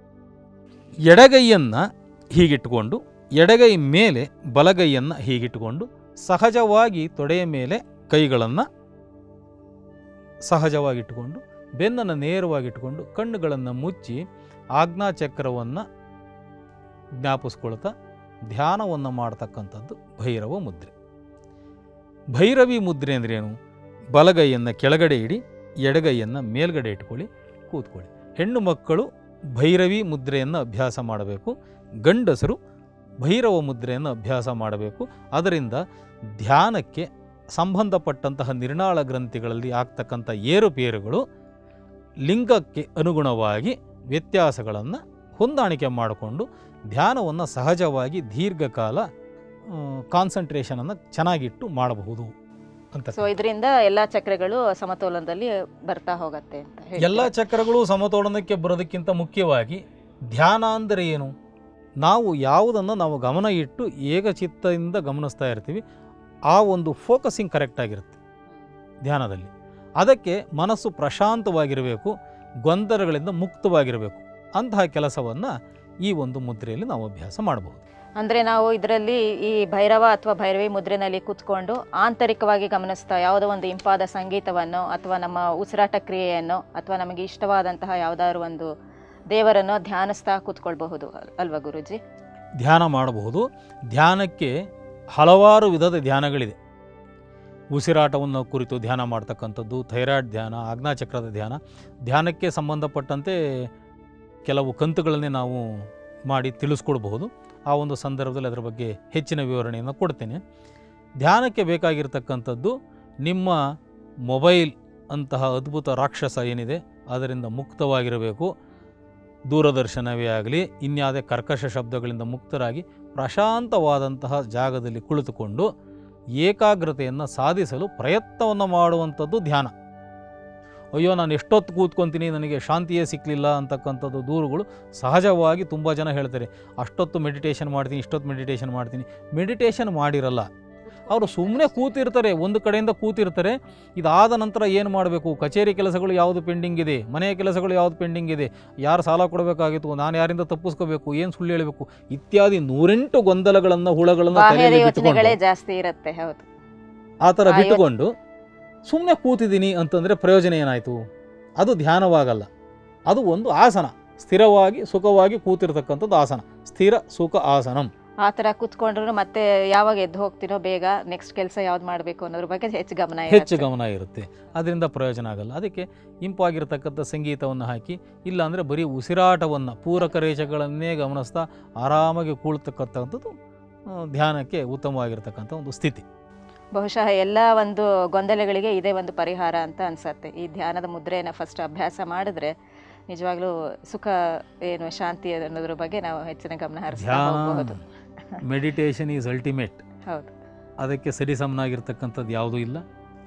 B: ಎಡಗೈಯನ್ನು ಹೀಗಿಟ್ಟುಕೊಂಡು ಎಡಗೈ ಮೇಲೆ ಬಲಗೈಯನ್ನು ಹೀಗಿಟ್ಟುಕೊಂಡು ಸಹಜವಾಗಿ ತೊಡೆಯ ಮೇಲೆ ಕೈಗಳನ್ನು ಸಹಜವಾಗಿಟ್ಟುಕೊಂಡು ಬೆನ್ನನ್ನು ನೇರವಾಗಿಟ್ಟುಕೊಂಡು ಕಣ್ಣುಗಳನ್ನು ಮುಚ್ಚಿ ಆಜ್ಞಾಚಕ್ರವನ್ನು ಜ್ಞಾಪಿಸ್ಕೊಳ್ತಾ ಧ್ಯಾನವನ್ನು ಮಾಡ್ತಕ್ಕಂಥದ್ದು ಭೈರವ ಮುದ್ರೆ ಭೈರವಿ ಮುದ್ರೆ ಅಂದ್ರೇನು ಬಲಗೈಯನ್ನು ಕೆಳಗಡೆ ಇಡಿ ಎಡಗೈಯನ್ನು ಮೇಲ್ಗಡೆ ಇಟ್ಕೊಳ್ಳಿ ಕೂತ್ಕೊಳ್ಳಿ ಹೆಣ್ಣು ಮಕ್ಕಳು ಭೈರವಿ ಮುದ್ರೆಯನ್ನು ಅಭ್ಯಾಸ ಮಾಡಬೇಕು ಗಂಡಸರು ಭೈರವ ಮುದ್ರೆಯನ್ನು ಅಭ್ಯಾಸ ಮಾಡಬೇಕು ಅದರಿಂದ ಧ್ಯಾನಕ್ಕೆ ಸಂಬಂಧಪಟ್ಟಂತಹ ನಿರ್ನಾಳ ಗ್ರಂಥಿಗಳಲ್ಲಿ ಆಗ್ತಕ್ಕಂಥ ಏರುಪೇರುಗಳು ಲಿಂಗಕ್ಕೆ ಅನುಗುಣವಾಗಿ ವ್ಯತ್ಯಾಸಗಳನ್ನು ಹೊಂದಾಣಿಕೆ ಮಾಡಿಕೊಂಡು ಧ್ಯಾನವನ್ನು ಸಹಜವಾಗಿ ದೀರ್ಘಕಾಲ ಕಾನ್ಸಂಟ್ರೇಷನನ್ನು ಚೆನ್ನಾಗಿಟ್ಟು ಮಾಡಬಹುದು ಅಂತ
A: ಸೊ ಇದರಿಂದ ಎಲ್ಲಾ ಚಕ್ರಗಳು ಸಮತೋಲನದಲ್ಲಿ ಬರ್ತಾ ಹೋಗತ್ತೆ ಅಂತ ಹೇಳ್ತೀರಾ?
B: ಎಲ್ಲ ಚಕ್ರಗಳು ಸಮತೋಲನಕ್ಕೆ ಬರೋದಕ್ಕಿಂತ ಮುಖ್ಯವಾಗಿ ಧ್ಯಾನ ಅಂದರೆ ಏನು ನಾವು ಯಾವುದನ್ನು ನಾವು ಗಮನ ಇಟ್ಟು ಏಕಚಿತ್ತದಿಂದ ಗಮನಿಸ್ತಾ ಇರ್ತೀವಿ ಆ ಒಂದು ಫೋಕಸಿಂಗ್ ಕರೆಕ್ಟಾಗಿರುತ್ತೆ ಧ್ಯಾನದಲ್ಲಿ ಅದಕ್ಕೆ ಮನಸ್ಸು ಪ್ರಶಾಂತವಾಗಿರಬೇಕು ಗೊಂದಲಗಳಿಂದ ಮುಕ್ತವಾಗಿರಬೇಕು ಅಂತಹ ಕೆಲಸವನ್ನು ಈ ಒಂದು ಮುದ್ರೆಯಲ್ಲಿ ನಾವು ಅಭ್ಯಾಸ ಮಾಡಬಹುದು
A: ಅಂದ್ರೆ ನಾವು ಇದರಲ್ಲಿ ಈ ಭೈರವ ಅಥವಾ ಭೈರವಿ ಮುದ್ರೆನಲ್ಲಿ ಕೂತ್ಕೊಂಡು ಆಂತರಿಕವಾಗಿ ಗಮನಿಸ್ತಾ ಯಾವುದೋ ಒಂದು ಇಂಪಾದ ಸಂಗೀತವನ್ನು ಅಥವಾ ನಮ್ಮ ಉಸಿರಾಟ ಕ್ರಿಯೆಯನ್ನು ಅಥವಾ ನಮಗೆ ಇಷ್ಟವಾದಂತಹ ಯಾವುದಾದ್ರು ಒಂದು ದೇವರನ್ನು ಧ್ಯಾನಿಸ್ತಾ ಕೂತ್ಕೊಳ್ಬಹುದು ಅಲ್- ಅಲ್ವಾ ಗುರುಜಿ
B: ಧ್ಯಾನ ಮಾಡಬಹುದು ಧ್ಯಾನಕ್ಕೆ ಹಲವಾರು ವಿಧದ ಧ್ಯಾನಗಳಿದೆ ಉಸಿರಾಟವನ್ನು ಕುರಿತು ಧ್ಯಾನ ಮಾಡ್ತಕ್ಕಂಥದ್ದು ಥೈರಾಯ್ಡ್ ಧ್ಯಾನ ಆಜ್ಞಾಚಕ್ರದ ಧ್ಯಾನ ಧ್ಯಾನಕ್ಕೆ ಸಂಬಂಧಪಟ್ಟಂತೆ ಕೆಲವು ಕಂತುಗಳನ್ನೇ ನಾವು ಮಾಡಿ ತಿಳಿಸ್ಕೊಡ್ಬಹುದು ಆ ಒಂದು ಸಂದರ್ಭದಲ್ಲಿ ಅದರ ಬಗ್ಗೆ ಹೆಚ್ಚಿನ ವಿವರಣೆಯನ್ನು ಕೊಡ್ತೇನೆ ಧ್ಯಾನಕ್ಕೆ ಬೇಕಾಗಿರ್ತಕ್ಕಂಥದ್ದು ನಿಮ್ಮ ಮೊಬೈಲ್ ಅಂತಹ ಅದ್ಭುತ ರಾಕ್ಷಸ ಏನಿದೆ ಅದರಿಂದ ಮುಕ್ತವಾಗಿರಬೇಕು ದೂರದರ್ಶನವೇ ಆಗಲಿ ಇನ್ಯಾವುದೇ ಕರ್ಕಶ ಶಬ್ದಗಳಿಂದ ಮುಕ್ತರಾಗಿ ಪ್ರಶಾಂತವಾದಂತಹ ಜಾಗದಲ್ಲಿ ಕುಳಿತುಕೊಂಡು ಏಕಾಗ್ರತೆಯನ್ನು ಸಾಧಿಸಲು ಪ್ರಯತ್ನವನ್ನು ಮಾಡುವಂಥದ್ದು ಧ್ಯಾನ ಅಯ್ಯೋ ನಾನು ಎಷ್ಟೊತ್ತು ಕೂತ್ಕೊತೀನಿ ನನಗೆ ಶಾಂತಿಯೇ ಸಿಕ್ಕಲಿಲ್ಲ ಅಂತಕ್ಕಂಥದ್ದು ದೂರುಗಳು ಸಹಜವಾಗಿ ತುಂಬ ಜನ ಹೇಳ್ತಾರೆ ಅಷ್ಟೊತ್ತು ಮೆಡಿಟೇಷನ್ ಮಾಡ್ತೀನಿ ಇಷ್ಟೊತ್ತು ಮೆಡಿಟೇಷನ್ ಮಾಡ್ತೀನಿ ಮೆಡಿಟೇಷನ್ ಮಾಡಿರಲ್ಲ ಅವರು ಸುಮ್ಮನೆ ಕೂತಿರ್ತಾರೆ ಒಂದು ಕಡೆಯಿಂದ ಕೂತಿರ್ತಾರೆ ಇದಾದ ನಂತರ ಏನು ಮಾಡಬೇಕು ಕಚೇರಿ ಕೆಲಸಗಳು ಯಾವುದು ಪೆಂಡಿಂಗ್ ಇದೆ ಮನೆಯ ಕೆಲಸಗಳು ಯಾವುದು ಪೆಂಡಿಂಗ್ ಇದೆ ಯಾರು ಸಾಲ ಕೊಡಬೇಕಾಗಿತ್ತು ನಾನು ಯಾರಿಂದ ತಪ್ಪಿಸ್ಕೋಬೇಕು ಏನು ಸುಳ್ಳು ಹೇಳಬೇಕು ಇತ್ಯಾದಿ ನೂರೆಂಟು ಗೊಂದಲಗಳನ್ನು ಹುಳಗಳನ್ನು
A: ಬಾಹ್ಯದ
B: ತಲೆಯಲ್ಲಿ
A: ಯೋಚನೆಗಳೇ
B: ಬಿಟ್ಟುಕೊಂಡು
A: ಜಾಸ್ತಿ ಇರುತ್ತೆ ಹೌದು
B: ಆ ಥರ
A: ಆ ಯೋಚನೆ-
B: ಬಿಟ್ಟುಕೊಂಡು ಸುಮ್ಮನೆ ಕೂತಿದ್ದೀನಿ ಅಂತಂದರೆ ಪ್ರಯೋಜನ ಏನಾಯಿತು ಅದು ಧ್ಯಾನವಾಗಲ್ಲ ಅದು ಒಂದು ಆಸನ ಸ್ಥಿರವಾಗಿ ಸುಖವಾಗಿ ಕೂತಿರ್ತಕ್ಕಂಥದ್ದು ಆಸನ ಸ್ಥಿರ ಸುಖ ಆಸನಂ
A: ಆ ಥರ ಕೂತ್ಕೊಂಡ್ರು ಮತ್ತೆ ಯಾವಾಗ ಎದ್ದು ಹೋಗ್ತೀನೋ ಬೇಗ ನೆಕ್ಸ್ಟ್ ಕೆಲಸ ಯಾವ್ದು ಮಾಡಬೇಕು ಅನ್ನೋದ್ರ ಬಗ್ಗೆ ಹೆಚ್ಚು ಗಮನ
B: ಹೆಚ್ಚು
A: ಇರುತ್ತೆ.
B: ಗಮನ ಇರುತ್ತೆ ಅದರಿಂದ ಪ್ರಯೋಜನ ಆಗಲ್ಲ ಅದಕ್ಕೆ ಇಂಪಾಗಿರ್ತಕ್ಕಂಥ ಸಂಗೀತವನ್ನು ಹಾಕಿ ಇಲ್ಲಾಂದರೆ ಬರೀ ಉಸಿರಾಟವನ್ನು ಪೂರಕ ರೇಖೆಗಳನ್ನೇ ಗಮನಿಸ್ತಾ ಆರಾಮಾಗಿ ಕೂಳ್ತಕ್ಕಂಥದ್ದು ಆ, ಧ್ಯಾನಕ್ಕೆ ಉತ್ತಮವಾಗಿರ್ತಕ್ಕಂಥ ಒಂದು ಸ್ಥಿತಿ
A: ಬಹುಶಃ ಎಲ್ಲ ಒಂದು ಗೊಂದಲಗಳಿಗೆ ಇದೇ ಒಂದು ಪರಿಹಾರ ಅಂತ ಅನ್ಸತ್ತೆ ಈ ಧ್ಯಾನದ ಮುದ್ರೆಯನ್ನು ಫಸ್ಟ್ ಅಭ್ಯಾಸ ಮಾಡಿದ್ರೆ ನಿಜವಾಗ್ಲೂ ಸುಖ ಏನು ಶಾಂತಿ ಅನ್ನೋದ್ರ ಬಗ್ಗೆ ನಾವು ಹೆಚ್ಚಿನ ಗಮನ ಹರಿಸ್ತಾ ಹೋಗಬಹುದು
B: ಧ್ಯಾನ ಮೆಡಿಟೇಷನ್ ಈಸ್ ಅಲ್ಟಿಮೇಟ್
A: ಹೌದು
B: ಅದಕ್ಕೆ ಸರಿಸಮನಾಗಿರ್ತಕ್ಕಂಥದ್ದು ಯಾವುದೂ ಇಲ್ಲ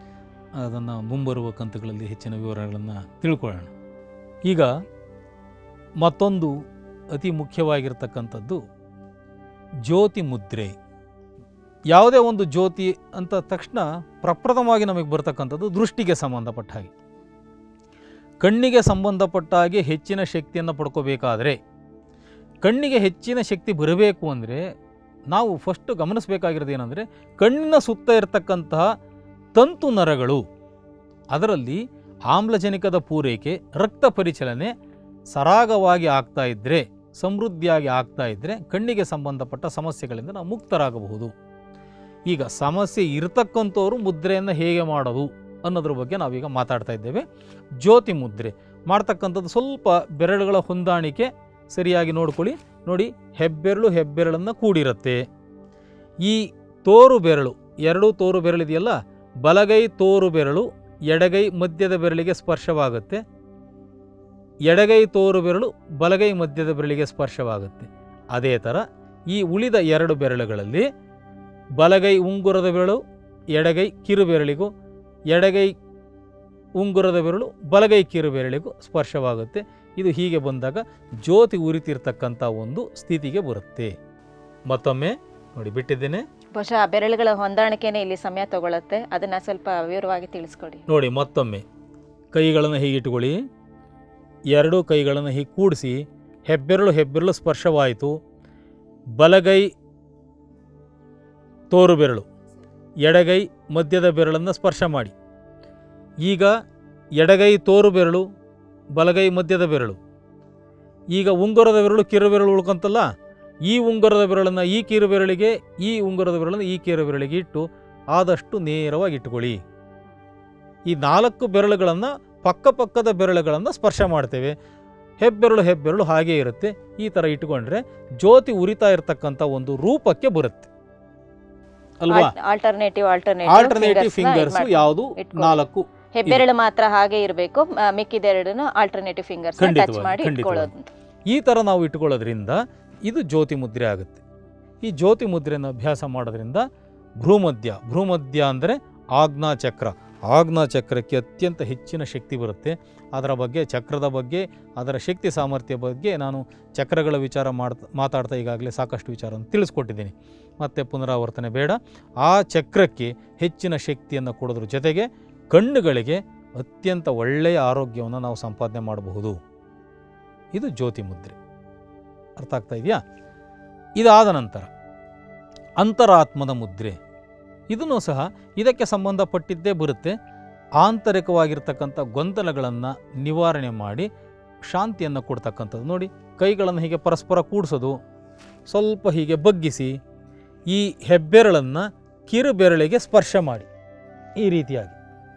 B: ಅದನ್ನು ಮುಂಬರುವ ಕಂತುಗಳಲ್ಲಿ ಹೆಚ್ಚಿನ ವಿವರಗಳನ್ನು ತಿಳ್ಕೊಳ್ಳೋಣ ಈಗ ಮತ್ತೊಂದು ಅತಿ ಮುಖ್ಯವಾಗಿರ್ತಕ್ಕಂಥದ್ದು ಜ್ಯೋತಿ ಮುದ್ರೆ ಯಾವುದೇ ಒಂದು ಜ್ಯೋತಿ ಅಂತ ತಕ್ಷಣ ಪ್ರಪ್ರಥಮವಾಗಿ ನಮಗೆ ಬರ್ತಕ್ಕಂಥದ್ದು ದೃಷ್ಟಿಗೆ ಸಂಬಂಧಪಟ್ಟ ಹಾಗೆ ಕಣ್ಣಿಗೆ ಸಂಬಂಧಪಟ್ಟ ಹಾಗೆ ಹೆಚ್ಚಿನ ಶಕ್ತಿಯನ್ನು ಪಡ್ಕೋಬೇಕಾದ್ರೆ ಕಣ್ಣಿಗೆ ಹೆಚ್ಚಿನ ಶಕ್ತಿ ಬರಬೇಕು ಅಂದರೆ ನಾವು ಫಸ್ಟ್ ಗಮನಿಸಬೇಕಾಗಿರೋದು ಏನಂದರೆ ಕಣ್ಣಿನ ಸುತ್ತ ಇರತಕ್ಕಂತಹ ತಂತು ನರಗಳು ಅದರಲ್ಲಿ ಆಮ್ಲಜನಕದ ಪೂರೈಕೆ ರಕ್ತ ಪರಿಚಲನೆ ಸರಾಗವಾಗಿ ಆಗ್ತಾ ಇದ್ದರೆ ಸಮೃದ್ಧಿಯಾಗಿ ಆಗ್ತಾ ಇದ್ದರೆ ಕಣ್ಣಿಗೆ ಸಂಬಂಧಪಟ್ಟ ಸಮಸ್ಯೆಗಳಿಂದ ನಾವು ಮುಕ್ತರಾಗಬಹುದು ಈಗ ಸಮಸ್ಯೆ ಇರತಕ್ಕಂಥವ್ರು ಮುದ್ರೆಯನ್ನು ಹೇಗೆ ಮಾಡೋದು ಅನ್ನೋದ್ರ ಬಗ್ಗೆ ನಾವೀಗ ಮಾತಾಡ್ತಾ ಇದ್ದೇವೆ ಜ್ಯೋತಿ ಮುದ್ರೆ ಮಾಡ್ತಕ್ಕಂಥದ್ದು ಸ್ವಲ್ಪ ಬೆರಳುಗಳ ಹೊಂದಾಣಿಕೆ ಸರಿಯಾಗಿ ನೋಡ್ಕೊಳ್ಳಿ ನೋಡಿ ಹೆಬ್ಬೆರಳು ಹೆಬ್ಬೆರಳನ್ನು ಕೂಡಿರುತ್ತೆ ಈ ತೋರು ಬೆರಳು ಎರಡು ತೋರು ಬೆರಳಿದೆಯಲ್ಲ ಬಲಗೈ ತೋರು ಬೆರಳು ಎಡಗೈ ಮಧ್ಯದ ಬೆರಳಿಗೆ ಸ್ಪರ್ಶವಾಗುತ್ತೆ ಎಡಗೈ ತೋರು ಬೆರಳು ಬಲಗೈ ಮಧ್ಯದ ಬೆರಳಿಗೆ ಸ್ಪರ್ಶವಾಗುತ್ತೆ ಅದೇ ಥರ ಈ ಉಳಿದ ಎರಡು ಬೆರಳುಗಳಲ್ಲಿ ಬಲಗೈ ಉಂಗುರದ ಬೆರಳು ಎಡಗೈ ಕಿರು ಬೆರಳಿಗೂ ಎಡಗೈ ಉಂಗುರದ ಬೆರಳು ಬಲಗೈ ಕಿರು ಬೆರಳಿಗೂ ಸ್ಪರ್ಶವಾಗುತ್ತೆ ಇದು ಹೀಗೆ ಬಂದಾಗ ಜ್ಯೋತಿ ಉರಿತಿರ್ತಕ್ಕಂಥ ಒಂದು ಸ್ಥಿತಿಗೆ ಬರುತ್ತೆ ಮತ್ತೊಮ್ಮೆ ನೋಡಿ ಬಿಟ್ಟಿದ್ದೇನೆ
A: ಬಹುಶಃ ಆ ಬೆರಳುಗಳ ಹೊಂದಾಣಿಕೆನೇ ಇಲ್ಲಿ ಸಮಯ ತಗೊಳುತ್ತೆ ಅದನ್ನ ಸ್ವಲ್ಪ ವಿವರವಾಗಿ ತಿಳಿಸ್ಕೊಡಿ
B: ನೋಡಿ ಮತ್ತೊಮ್ಮೆ ಕೈಗಳನ್ನು ಹೀಗೆ ಇಟ್ಕೊಳ್ಳಿ ಎರಡೂ ಕೈಗಳನ್ನು ಹೀಗೆ ಕೂಡಿಸಿ ಹೆಬ್ಬೆರಳು ಹೆಬ್ಬೆರಳು ಸ್ಪರ್ಶವಾಯಿತು ಬಲಗೈ ತೋರು ಬೆರಳು ಎಡಗೈ ಮಧ್ಯದ ಬೆರಳನ್ನು ಸ್ಪರ್ಶ ಮಾಡಿ ಈಗ ಎಡಗೈ ತೋರು ಬೆರಳು ಬಲಗೈ ಮಧ್ಯದ ಬೆರಳು ಈಗ ಉಂಗುರದ ಬೆರಳು ಕಿರು ಬೆರಳು ಉಳ್ಕೊಂತಲ್ಲ ಈ ಉಂಗುರದ ಬೆರಳನ್ನು ಈ ಕಿರು ಬೆರಳಿಗೆ ಈ ಉಂಗುರದ ಬೆರಳನ್ನು ಈ ಕಿರು ಬೆರಳಿಗೆ ಇಟ್ಟು ಆದಷ್ಟು ನೇರವಾಗಿ ಇಟ್ಕೊಳ್ಳಿ ಈ ನಾಲ್ಕು ಬೆರಳುಗಳನ್ನು ಪಕ್ಕ ಪಕ್ಕದ ಬೆರಳುಗಳನ್ನು ಸ್ಪರ್ಶ ಮಾಡ್ತೇವೆ ಹೆಬ್ಬೆರಳು ಹೆಬ್ಬೆರಳು ಹಾಗೇ ಇರುತ್ತೆ ಈ ಥರ ಇಟ್ಕೊಂಡ್ರೆ ಜ್ಯೋತಿ ಉರಿತಾ ಇರತಕ್ಕಂಥ ಒಂದು ರೂಪಕ್ಕೆ ಬರುತ್ತೆ ಅಲ್ವಾ
A: ಆಲ್ಟರ್ನೇಟಿವ್
B: ಆಲ್ಟರ್ನೇಟಿವ್ ಫಿಂಗರ್ಸ್ ಯಾವುದು
A: ಇಟ್ಕೊಳ್ಳಿ.
B: ನಾಲ್ಕು
A: ಹೆಬ್ಬೆರಳು ಮಾತ್ರ ಹಾಗೆ ಇರಬೇಕು ಮಿಕ್ಕಿದೆರಡನ್ನು ಆಲ್ಟರ್ನೇಟಿವ್ ಫಿಂಗರ್ಸ್ ಟಚ್
B: ಖಂಡಿತವಾಗಿ,
A: ಮಾಡಿ
B: ಖಂಡಿತವಾಗಿ.
A: ಇಟ್ಕೊಳ್ಳೋದು
B: ಈ ಥರ ನಾವು ಇಟ್ಕೊಳ್ಳೋದ್ರಿಂದ ಇದು ಜ್ಯೋತಿ ಮುದ್ರೆ ಆಗುತ್ತೆ ಈ ಜ್ಯೋತಿ ಮುದ್ರೆಯನ್ನು ಅಭ್ಯಾಸ ಮಾಡೋದ್ರಿಂದ ಭ್ರೂಮಧ್ಯ ಭ್ರೂಮಧ್ಯ ಅಂದರೆ ಆಜ್ಞಾ ಚಕ್ರ ಆಜ್ಞಾ ಚಕ್ರಕ್ಕೆ ಅತ್ಯಂತ ಹೆಚ್ಚಿನ ಶಕ್ತಿ ಬರುತ್ತೆ ಅದರ ಬಗ್ಗೆ ಚಕ್ರದ ಬಗ್ಗೆ ಅದರ ಶಕ್ತಿ ಸಾಮರ್ಥ್ಯ ಬಗ್ಗೆ ನಾನು ಚಕ್ರಗಳ ವಿಚಾರ ಮಾಡ್ತಾ ಮಾತಾಡ್ತಾ ಈಗಾಗಲೇ ಸಾಕಷ್ಟು ವಿಚಾರವನ್ನು ತಿಳಿಸ್ಕೊಟ್ಟಿದ್ದೀನಿ ಮತ್ತೆ ಪುನರಾವರ್ತನೆ ಬೇಡ ಆ ಚಕ್ರಕ್ಕೆ ಹೆಚ್ಚಿನ ಶಕ್ತಿಯನ್ನು ಕೊಡೋದ್ರ ಜೊತೆಗೆ ಕಣ್ಣುಗಳಿಗೆ ಅತ್ಯಂತ ಒಳ್ಳೆಯ ಆರೋಗ್ಯವನ್ನು ನಾವು ಸಂಪಾದನೆ ಮಾಡಬಹುದು ಇದು ಜ್ಯೋತಿ ಮುದ್ರೆ ಅರ್ಥ ಆಗ್ತಾ ಇದೆಯಾ ಇದಾದ ನಂತರ ಅಂತರಾತ್ಮದ ಮುದ್ರೆ ಇದನ್ನು ಸಹ ಇದಕ್ಕೆ ಸಂಬಂಧಪಟ್ಟಿದ್ದೇ ಬರುತ್ತೆ ಆಂತರಿಕವಾಗಿರ್ತಕ್ಕಂಥ ಗೊಂದಲಗಳನ್ನು ನಿವಾರಣೆ ಮಾಡಿ ಶಾಂತಿಯನ್ನು ಕೊಡ್ತಕ್ಕಂಥದ್ದು ನೋಡಿ ಕೈಗಳನ್ನು ಹೀಗೆ ಪರಸ್ಪರ ಕೂಡಿಸೋದು ಸ್ವಲ್ಪ ಹೀಗೆ ಬಗ್ಗಿಸಿ ಈ ಹೆಬ್ಬೆರಳನ್ನು ಕಿರು ಬೆರಳಿಗೆ ಸ್ಪರ್ಶ ಮಾಡಿ ಈ ರೀತಿಯಾಗಿ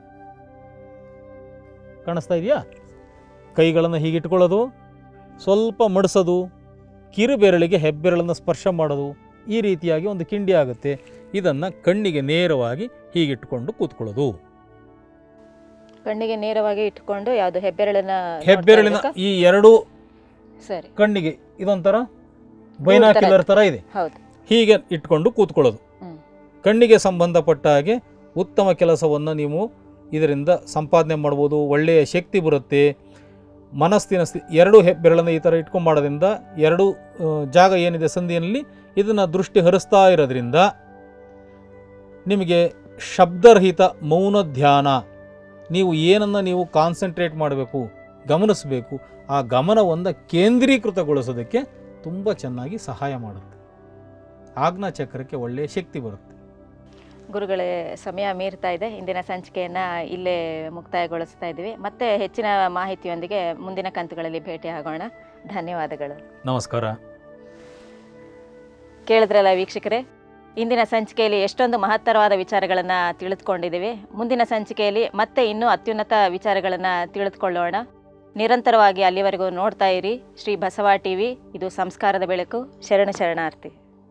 B: ಕಾಣಿಸ್ತಾ ಇದೆಯಾ ಕೈಗಳನ್ನು ಹೀಗಿಟ್ಕೊಳ್ಳೋದು ಸ್ವಲ್ಪ ಮಡಿಸೋದು ಕಿರು ಬೆರಳಿಗೆ ಹೆಬ್ಬೆರಳನ್ನು ಸ್ಪರ್ಶ ಮಾಡೋದು ಈ ರೀತಿಯಾಗಿ ಒಂದು ಕಿಂಡಿ ಆಗುತ್ತೆ ಇದನ್ನು ಕಣ್ಣಿಗೆ ನೇರವಾಗಿ ಹೀಗಿಟ್ಕೊಂಡು ಕೂತ್ಕೊಳ್ಳೋದು
A: ಕಣ್ಣಿಗೆ ನೇರವಾಗಿ ಇಟ್ಕೊಂಡು ಯಾವುದು ಹೆಬ್ಬೆರಳನ್ನ ನೋಡ್ತಾ
B: ಹೆಬ್ಬೆರಳಿನ
A: ಇರ್ಬೇಕಾ?
B: ಈ ಎರಡು
A: ಸರಿ
B: ಕಣ್ಣಿಗೆ ಇದೊಂಥರ ಬೈನಾಕ್ಯುಲರ್ ಥರ ಇದೆ
A: ಹೌದು
B: ಹೀಗೆ ಇಟ್ಕೊಂಡು ಕೂತ್ಕೊಳ್ಳೋದು
A: ಹ್ಮ್.
B: ಕಣ್ಣಿಗೆ ಸಂಬಂಧಪಟ್ಟ ಹಾಗೆ ಉತ್ತಮ ಕೆಲಸವನ್ನು ನೀವು ಇದರಿಂದ ಸಂಪಾದನೆ ಮಾಡ್ಬೋದು ಒಳ್ಳೆಯ ಶಕ್ತಿ ಬರುತ್ತೆ ಮನಸ್ಸಿನ ಸ್ಥಿ ಎರಡು ಹೆ ಬೆರಳನ್ನು ಈ ಥರ ಇಟ್ಕೊಂಡು ಮಾಡೋದ್ರಿಂದ ಎರಡು ಆ, ಜಾಗ ಏನಿದೆ ಸಂಧಿಯಲ್ಲಿ ಇದನ್ನು ದೃಷ್ಟಿ ಹರಿಸ್ತಾ ಇರೋದ್ರಿಂದ ನಿಮಗೆ ಶಬ್ದರಹಿತ ಮೌನ ಧ್ಯಾನ ನೀವು ಏನನ್ನು ನೀವು ಕಾನ್ಸಂಟ್ರೇಟ್ ಮಾಡಬೇಕು ಗಮನಿಸಬೇಕು ಆ ಗಮನವನ್ನು ಕೇಂದ್ರೀಕೃತಗೊಳಿಸೋದಕ್ಕೆ ತುಂಬ ಚೆನ್ನಾಗಿ ಸಹಾಯ ಮಾಡುತ್ತೆ ಆಜ್ಞಾ ಚಕ್ರಕ್ಕೆ ಒಳ್ಳೆಯ ಶಕ್ತಿ ಬರುತ್ತೆ
A: ಗುರುಗಳೇ ಸಮಯ ಮೀರ್ತಾ ಇದೆ ಇಂದಿನ ಸಂಚಿಕೆಯನ್ನ ಇಲ್ಲೇ ಮುಕ್ತಾಯಗೊಳಿಸ್ತಾ ಇದ್ದೀವಿ ಮತ್ತೆ ಹೆಚ್ಚಿನ ಮಾಹಿತಿಯೊಂದಿಗೆ ಮುಂದಿನ ಕಂತುಗಳಲ್ಲಿ ಭೇಟಿ ಆಗೋಣ ಧನ್ಯವಾದಗಳು
B: ನಮಸ್ಕಾರ
A: ಕೇಳಿದ್ರಲ್ಲ ವೀಕ್ಷಕರೇ ಇಂದಿನ ಸಂಚಿಕೆಯಲ್ಲಿ ಎಷ್ಟೊಂದು ಮಹತ್ತರವಾದ ವಿಚಾರಗಳನ್ನು ತಿಳಿದುಕೊಂಡಿದ್ದೀವಿ ಮುಂದಿನ ಸಂಚಿಕೆಯಲ್ಲಿ ಮತ್ತೆ ಇನ್ನೂ ಅತ್ಯುನ್ನತ ವಿಚಾರಗಳನ್ನು ತಿಳಿದುಕೊಳ್ಳೋಣ ನಿರಂತರವಾಗಿ ಅಲ್ಲಿವರೆಗೂ ನೋಡ್ತಾ ಇರಿ ಶ್ರೀ ಬಸವ ಟಿವಿ ಇದು ಸಂಸ್ಕಾರದ ಬೆಳಕು ಶರಣ ಶರಣಾರ್ಥಿ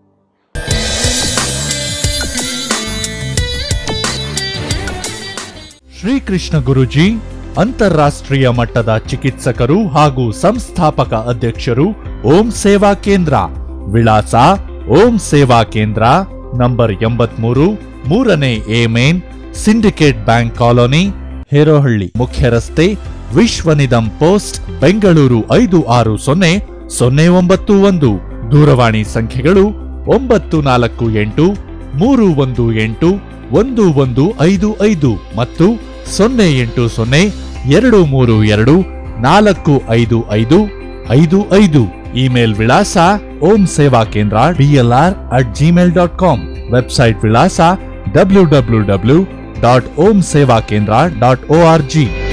C: ಶ್ರೀಕೃಷ್ಣ ಗುರುಜಿ ಅಂತಾರಾಷ್ಟ್ರೀಯ ಮಟ್ಟದ ಚಿಕಿತ್ಸಕರು ಹಾಗೂ ಸಂಸ್ಥಾಪಕ ಅಧ್ಯಕ್ಷರು ಓಂ ಸೇವಾ ಕೇಂದ್ರ ವಿಳಾಸ ಓಂ ಸೇವಾ ಕೇಂದ್ರ ನಂಬರ್ ಎಂಬತ್ಮೂರು ಮೂರನೇ A main Syndicate Bank colony Herohalli ಮುಖ್ಯ ರಸ್ತೆ ವಿಶ್ವನಿಧಂ ಪೋಸ್ಟ್ ಬೆಂಗಳೂರು ಐದು ಆರು ಸೊನ್ನೆ ಸೊನ್ನೆ ಒಂಬತ್ತು ಒಂದು ದೂರವಾಣಿ ಸಂಖ್ಯೆಗಳು ಒಂಬತ್ತು ನಾಲ್ಕು ಎಂಟು ಮೂರು ಒಂದು ಎಂಟು ಒಂದು ಒಂದು ಐದು ಐದು ಮತ್ತು ಸೊನ್ನೆ ಎಂಟು ಸೊನ್ನೆ ಎರಡು ಮೂರು ಎರಡು ನಾಲ್ಕು ಐದು ಐದು ಐದು ಐದು ಇಮೇಲ್ ವಿಳಾಸ Om Seva Kendra DLR at Gmail dot com website ವಿಳಾಸ W W W dot Om Seva Kendra dot O R G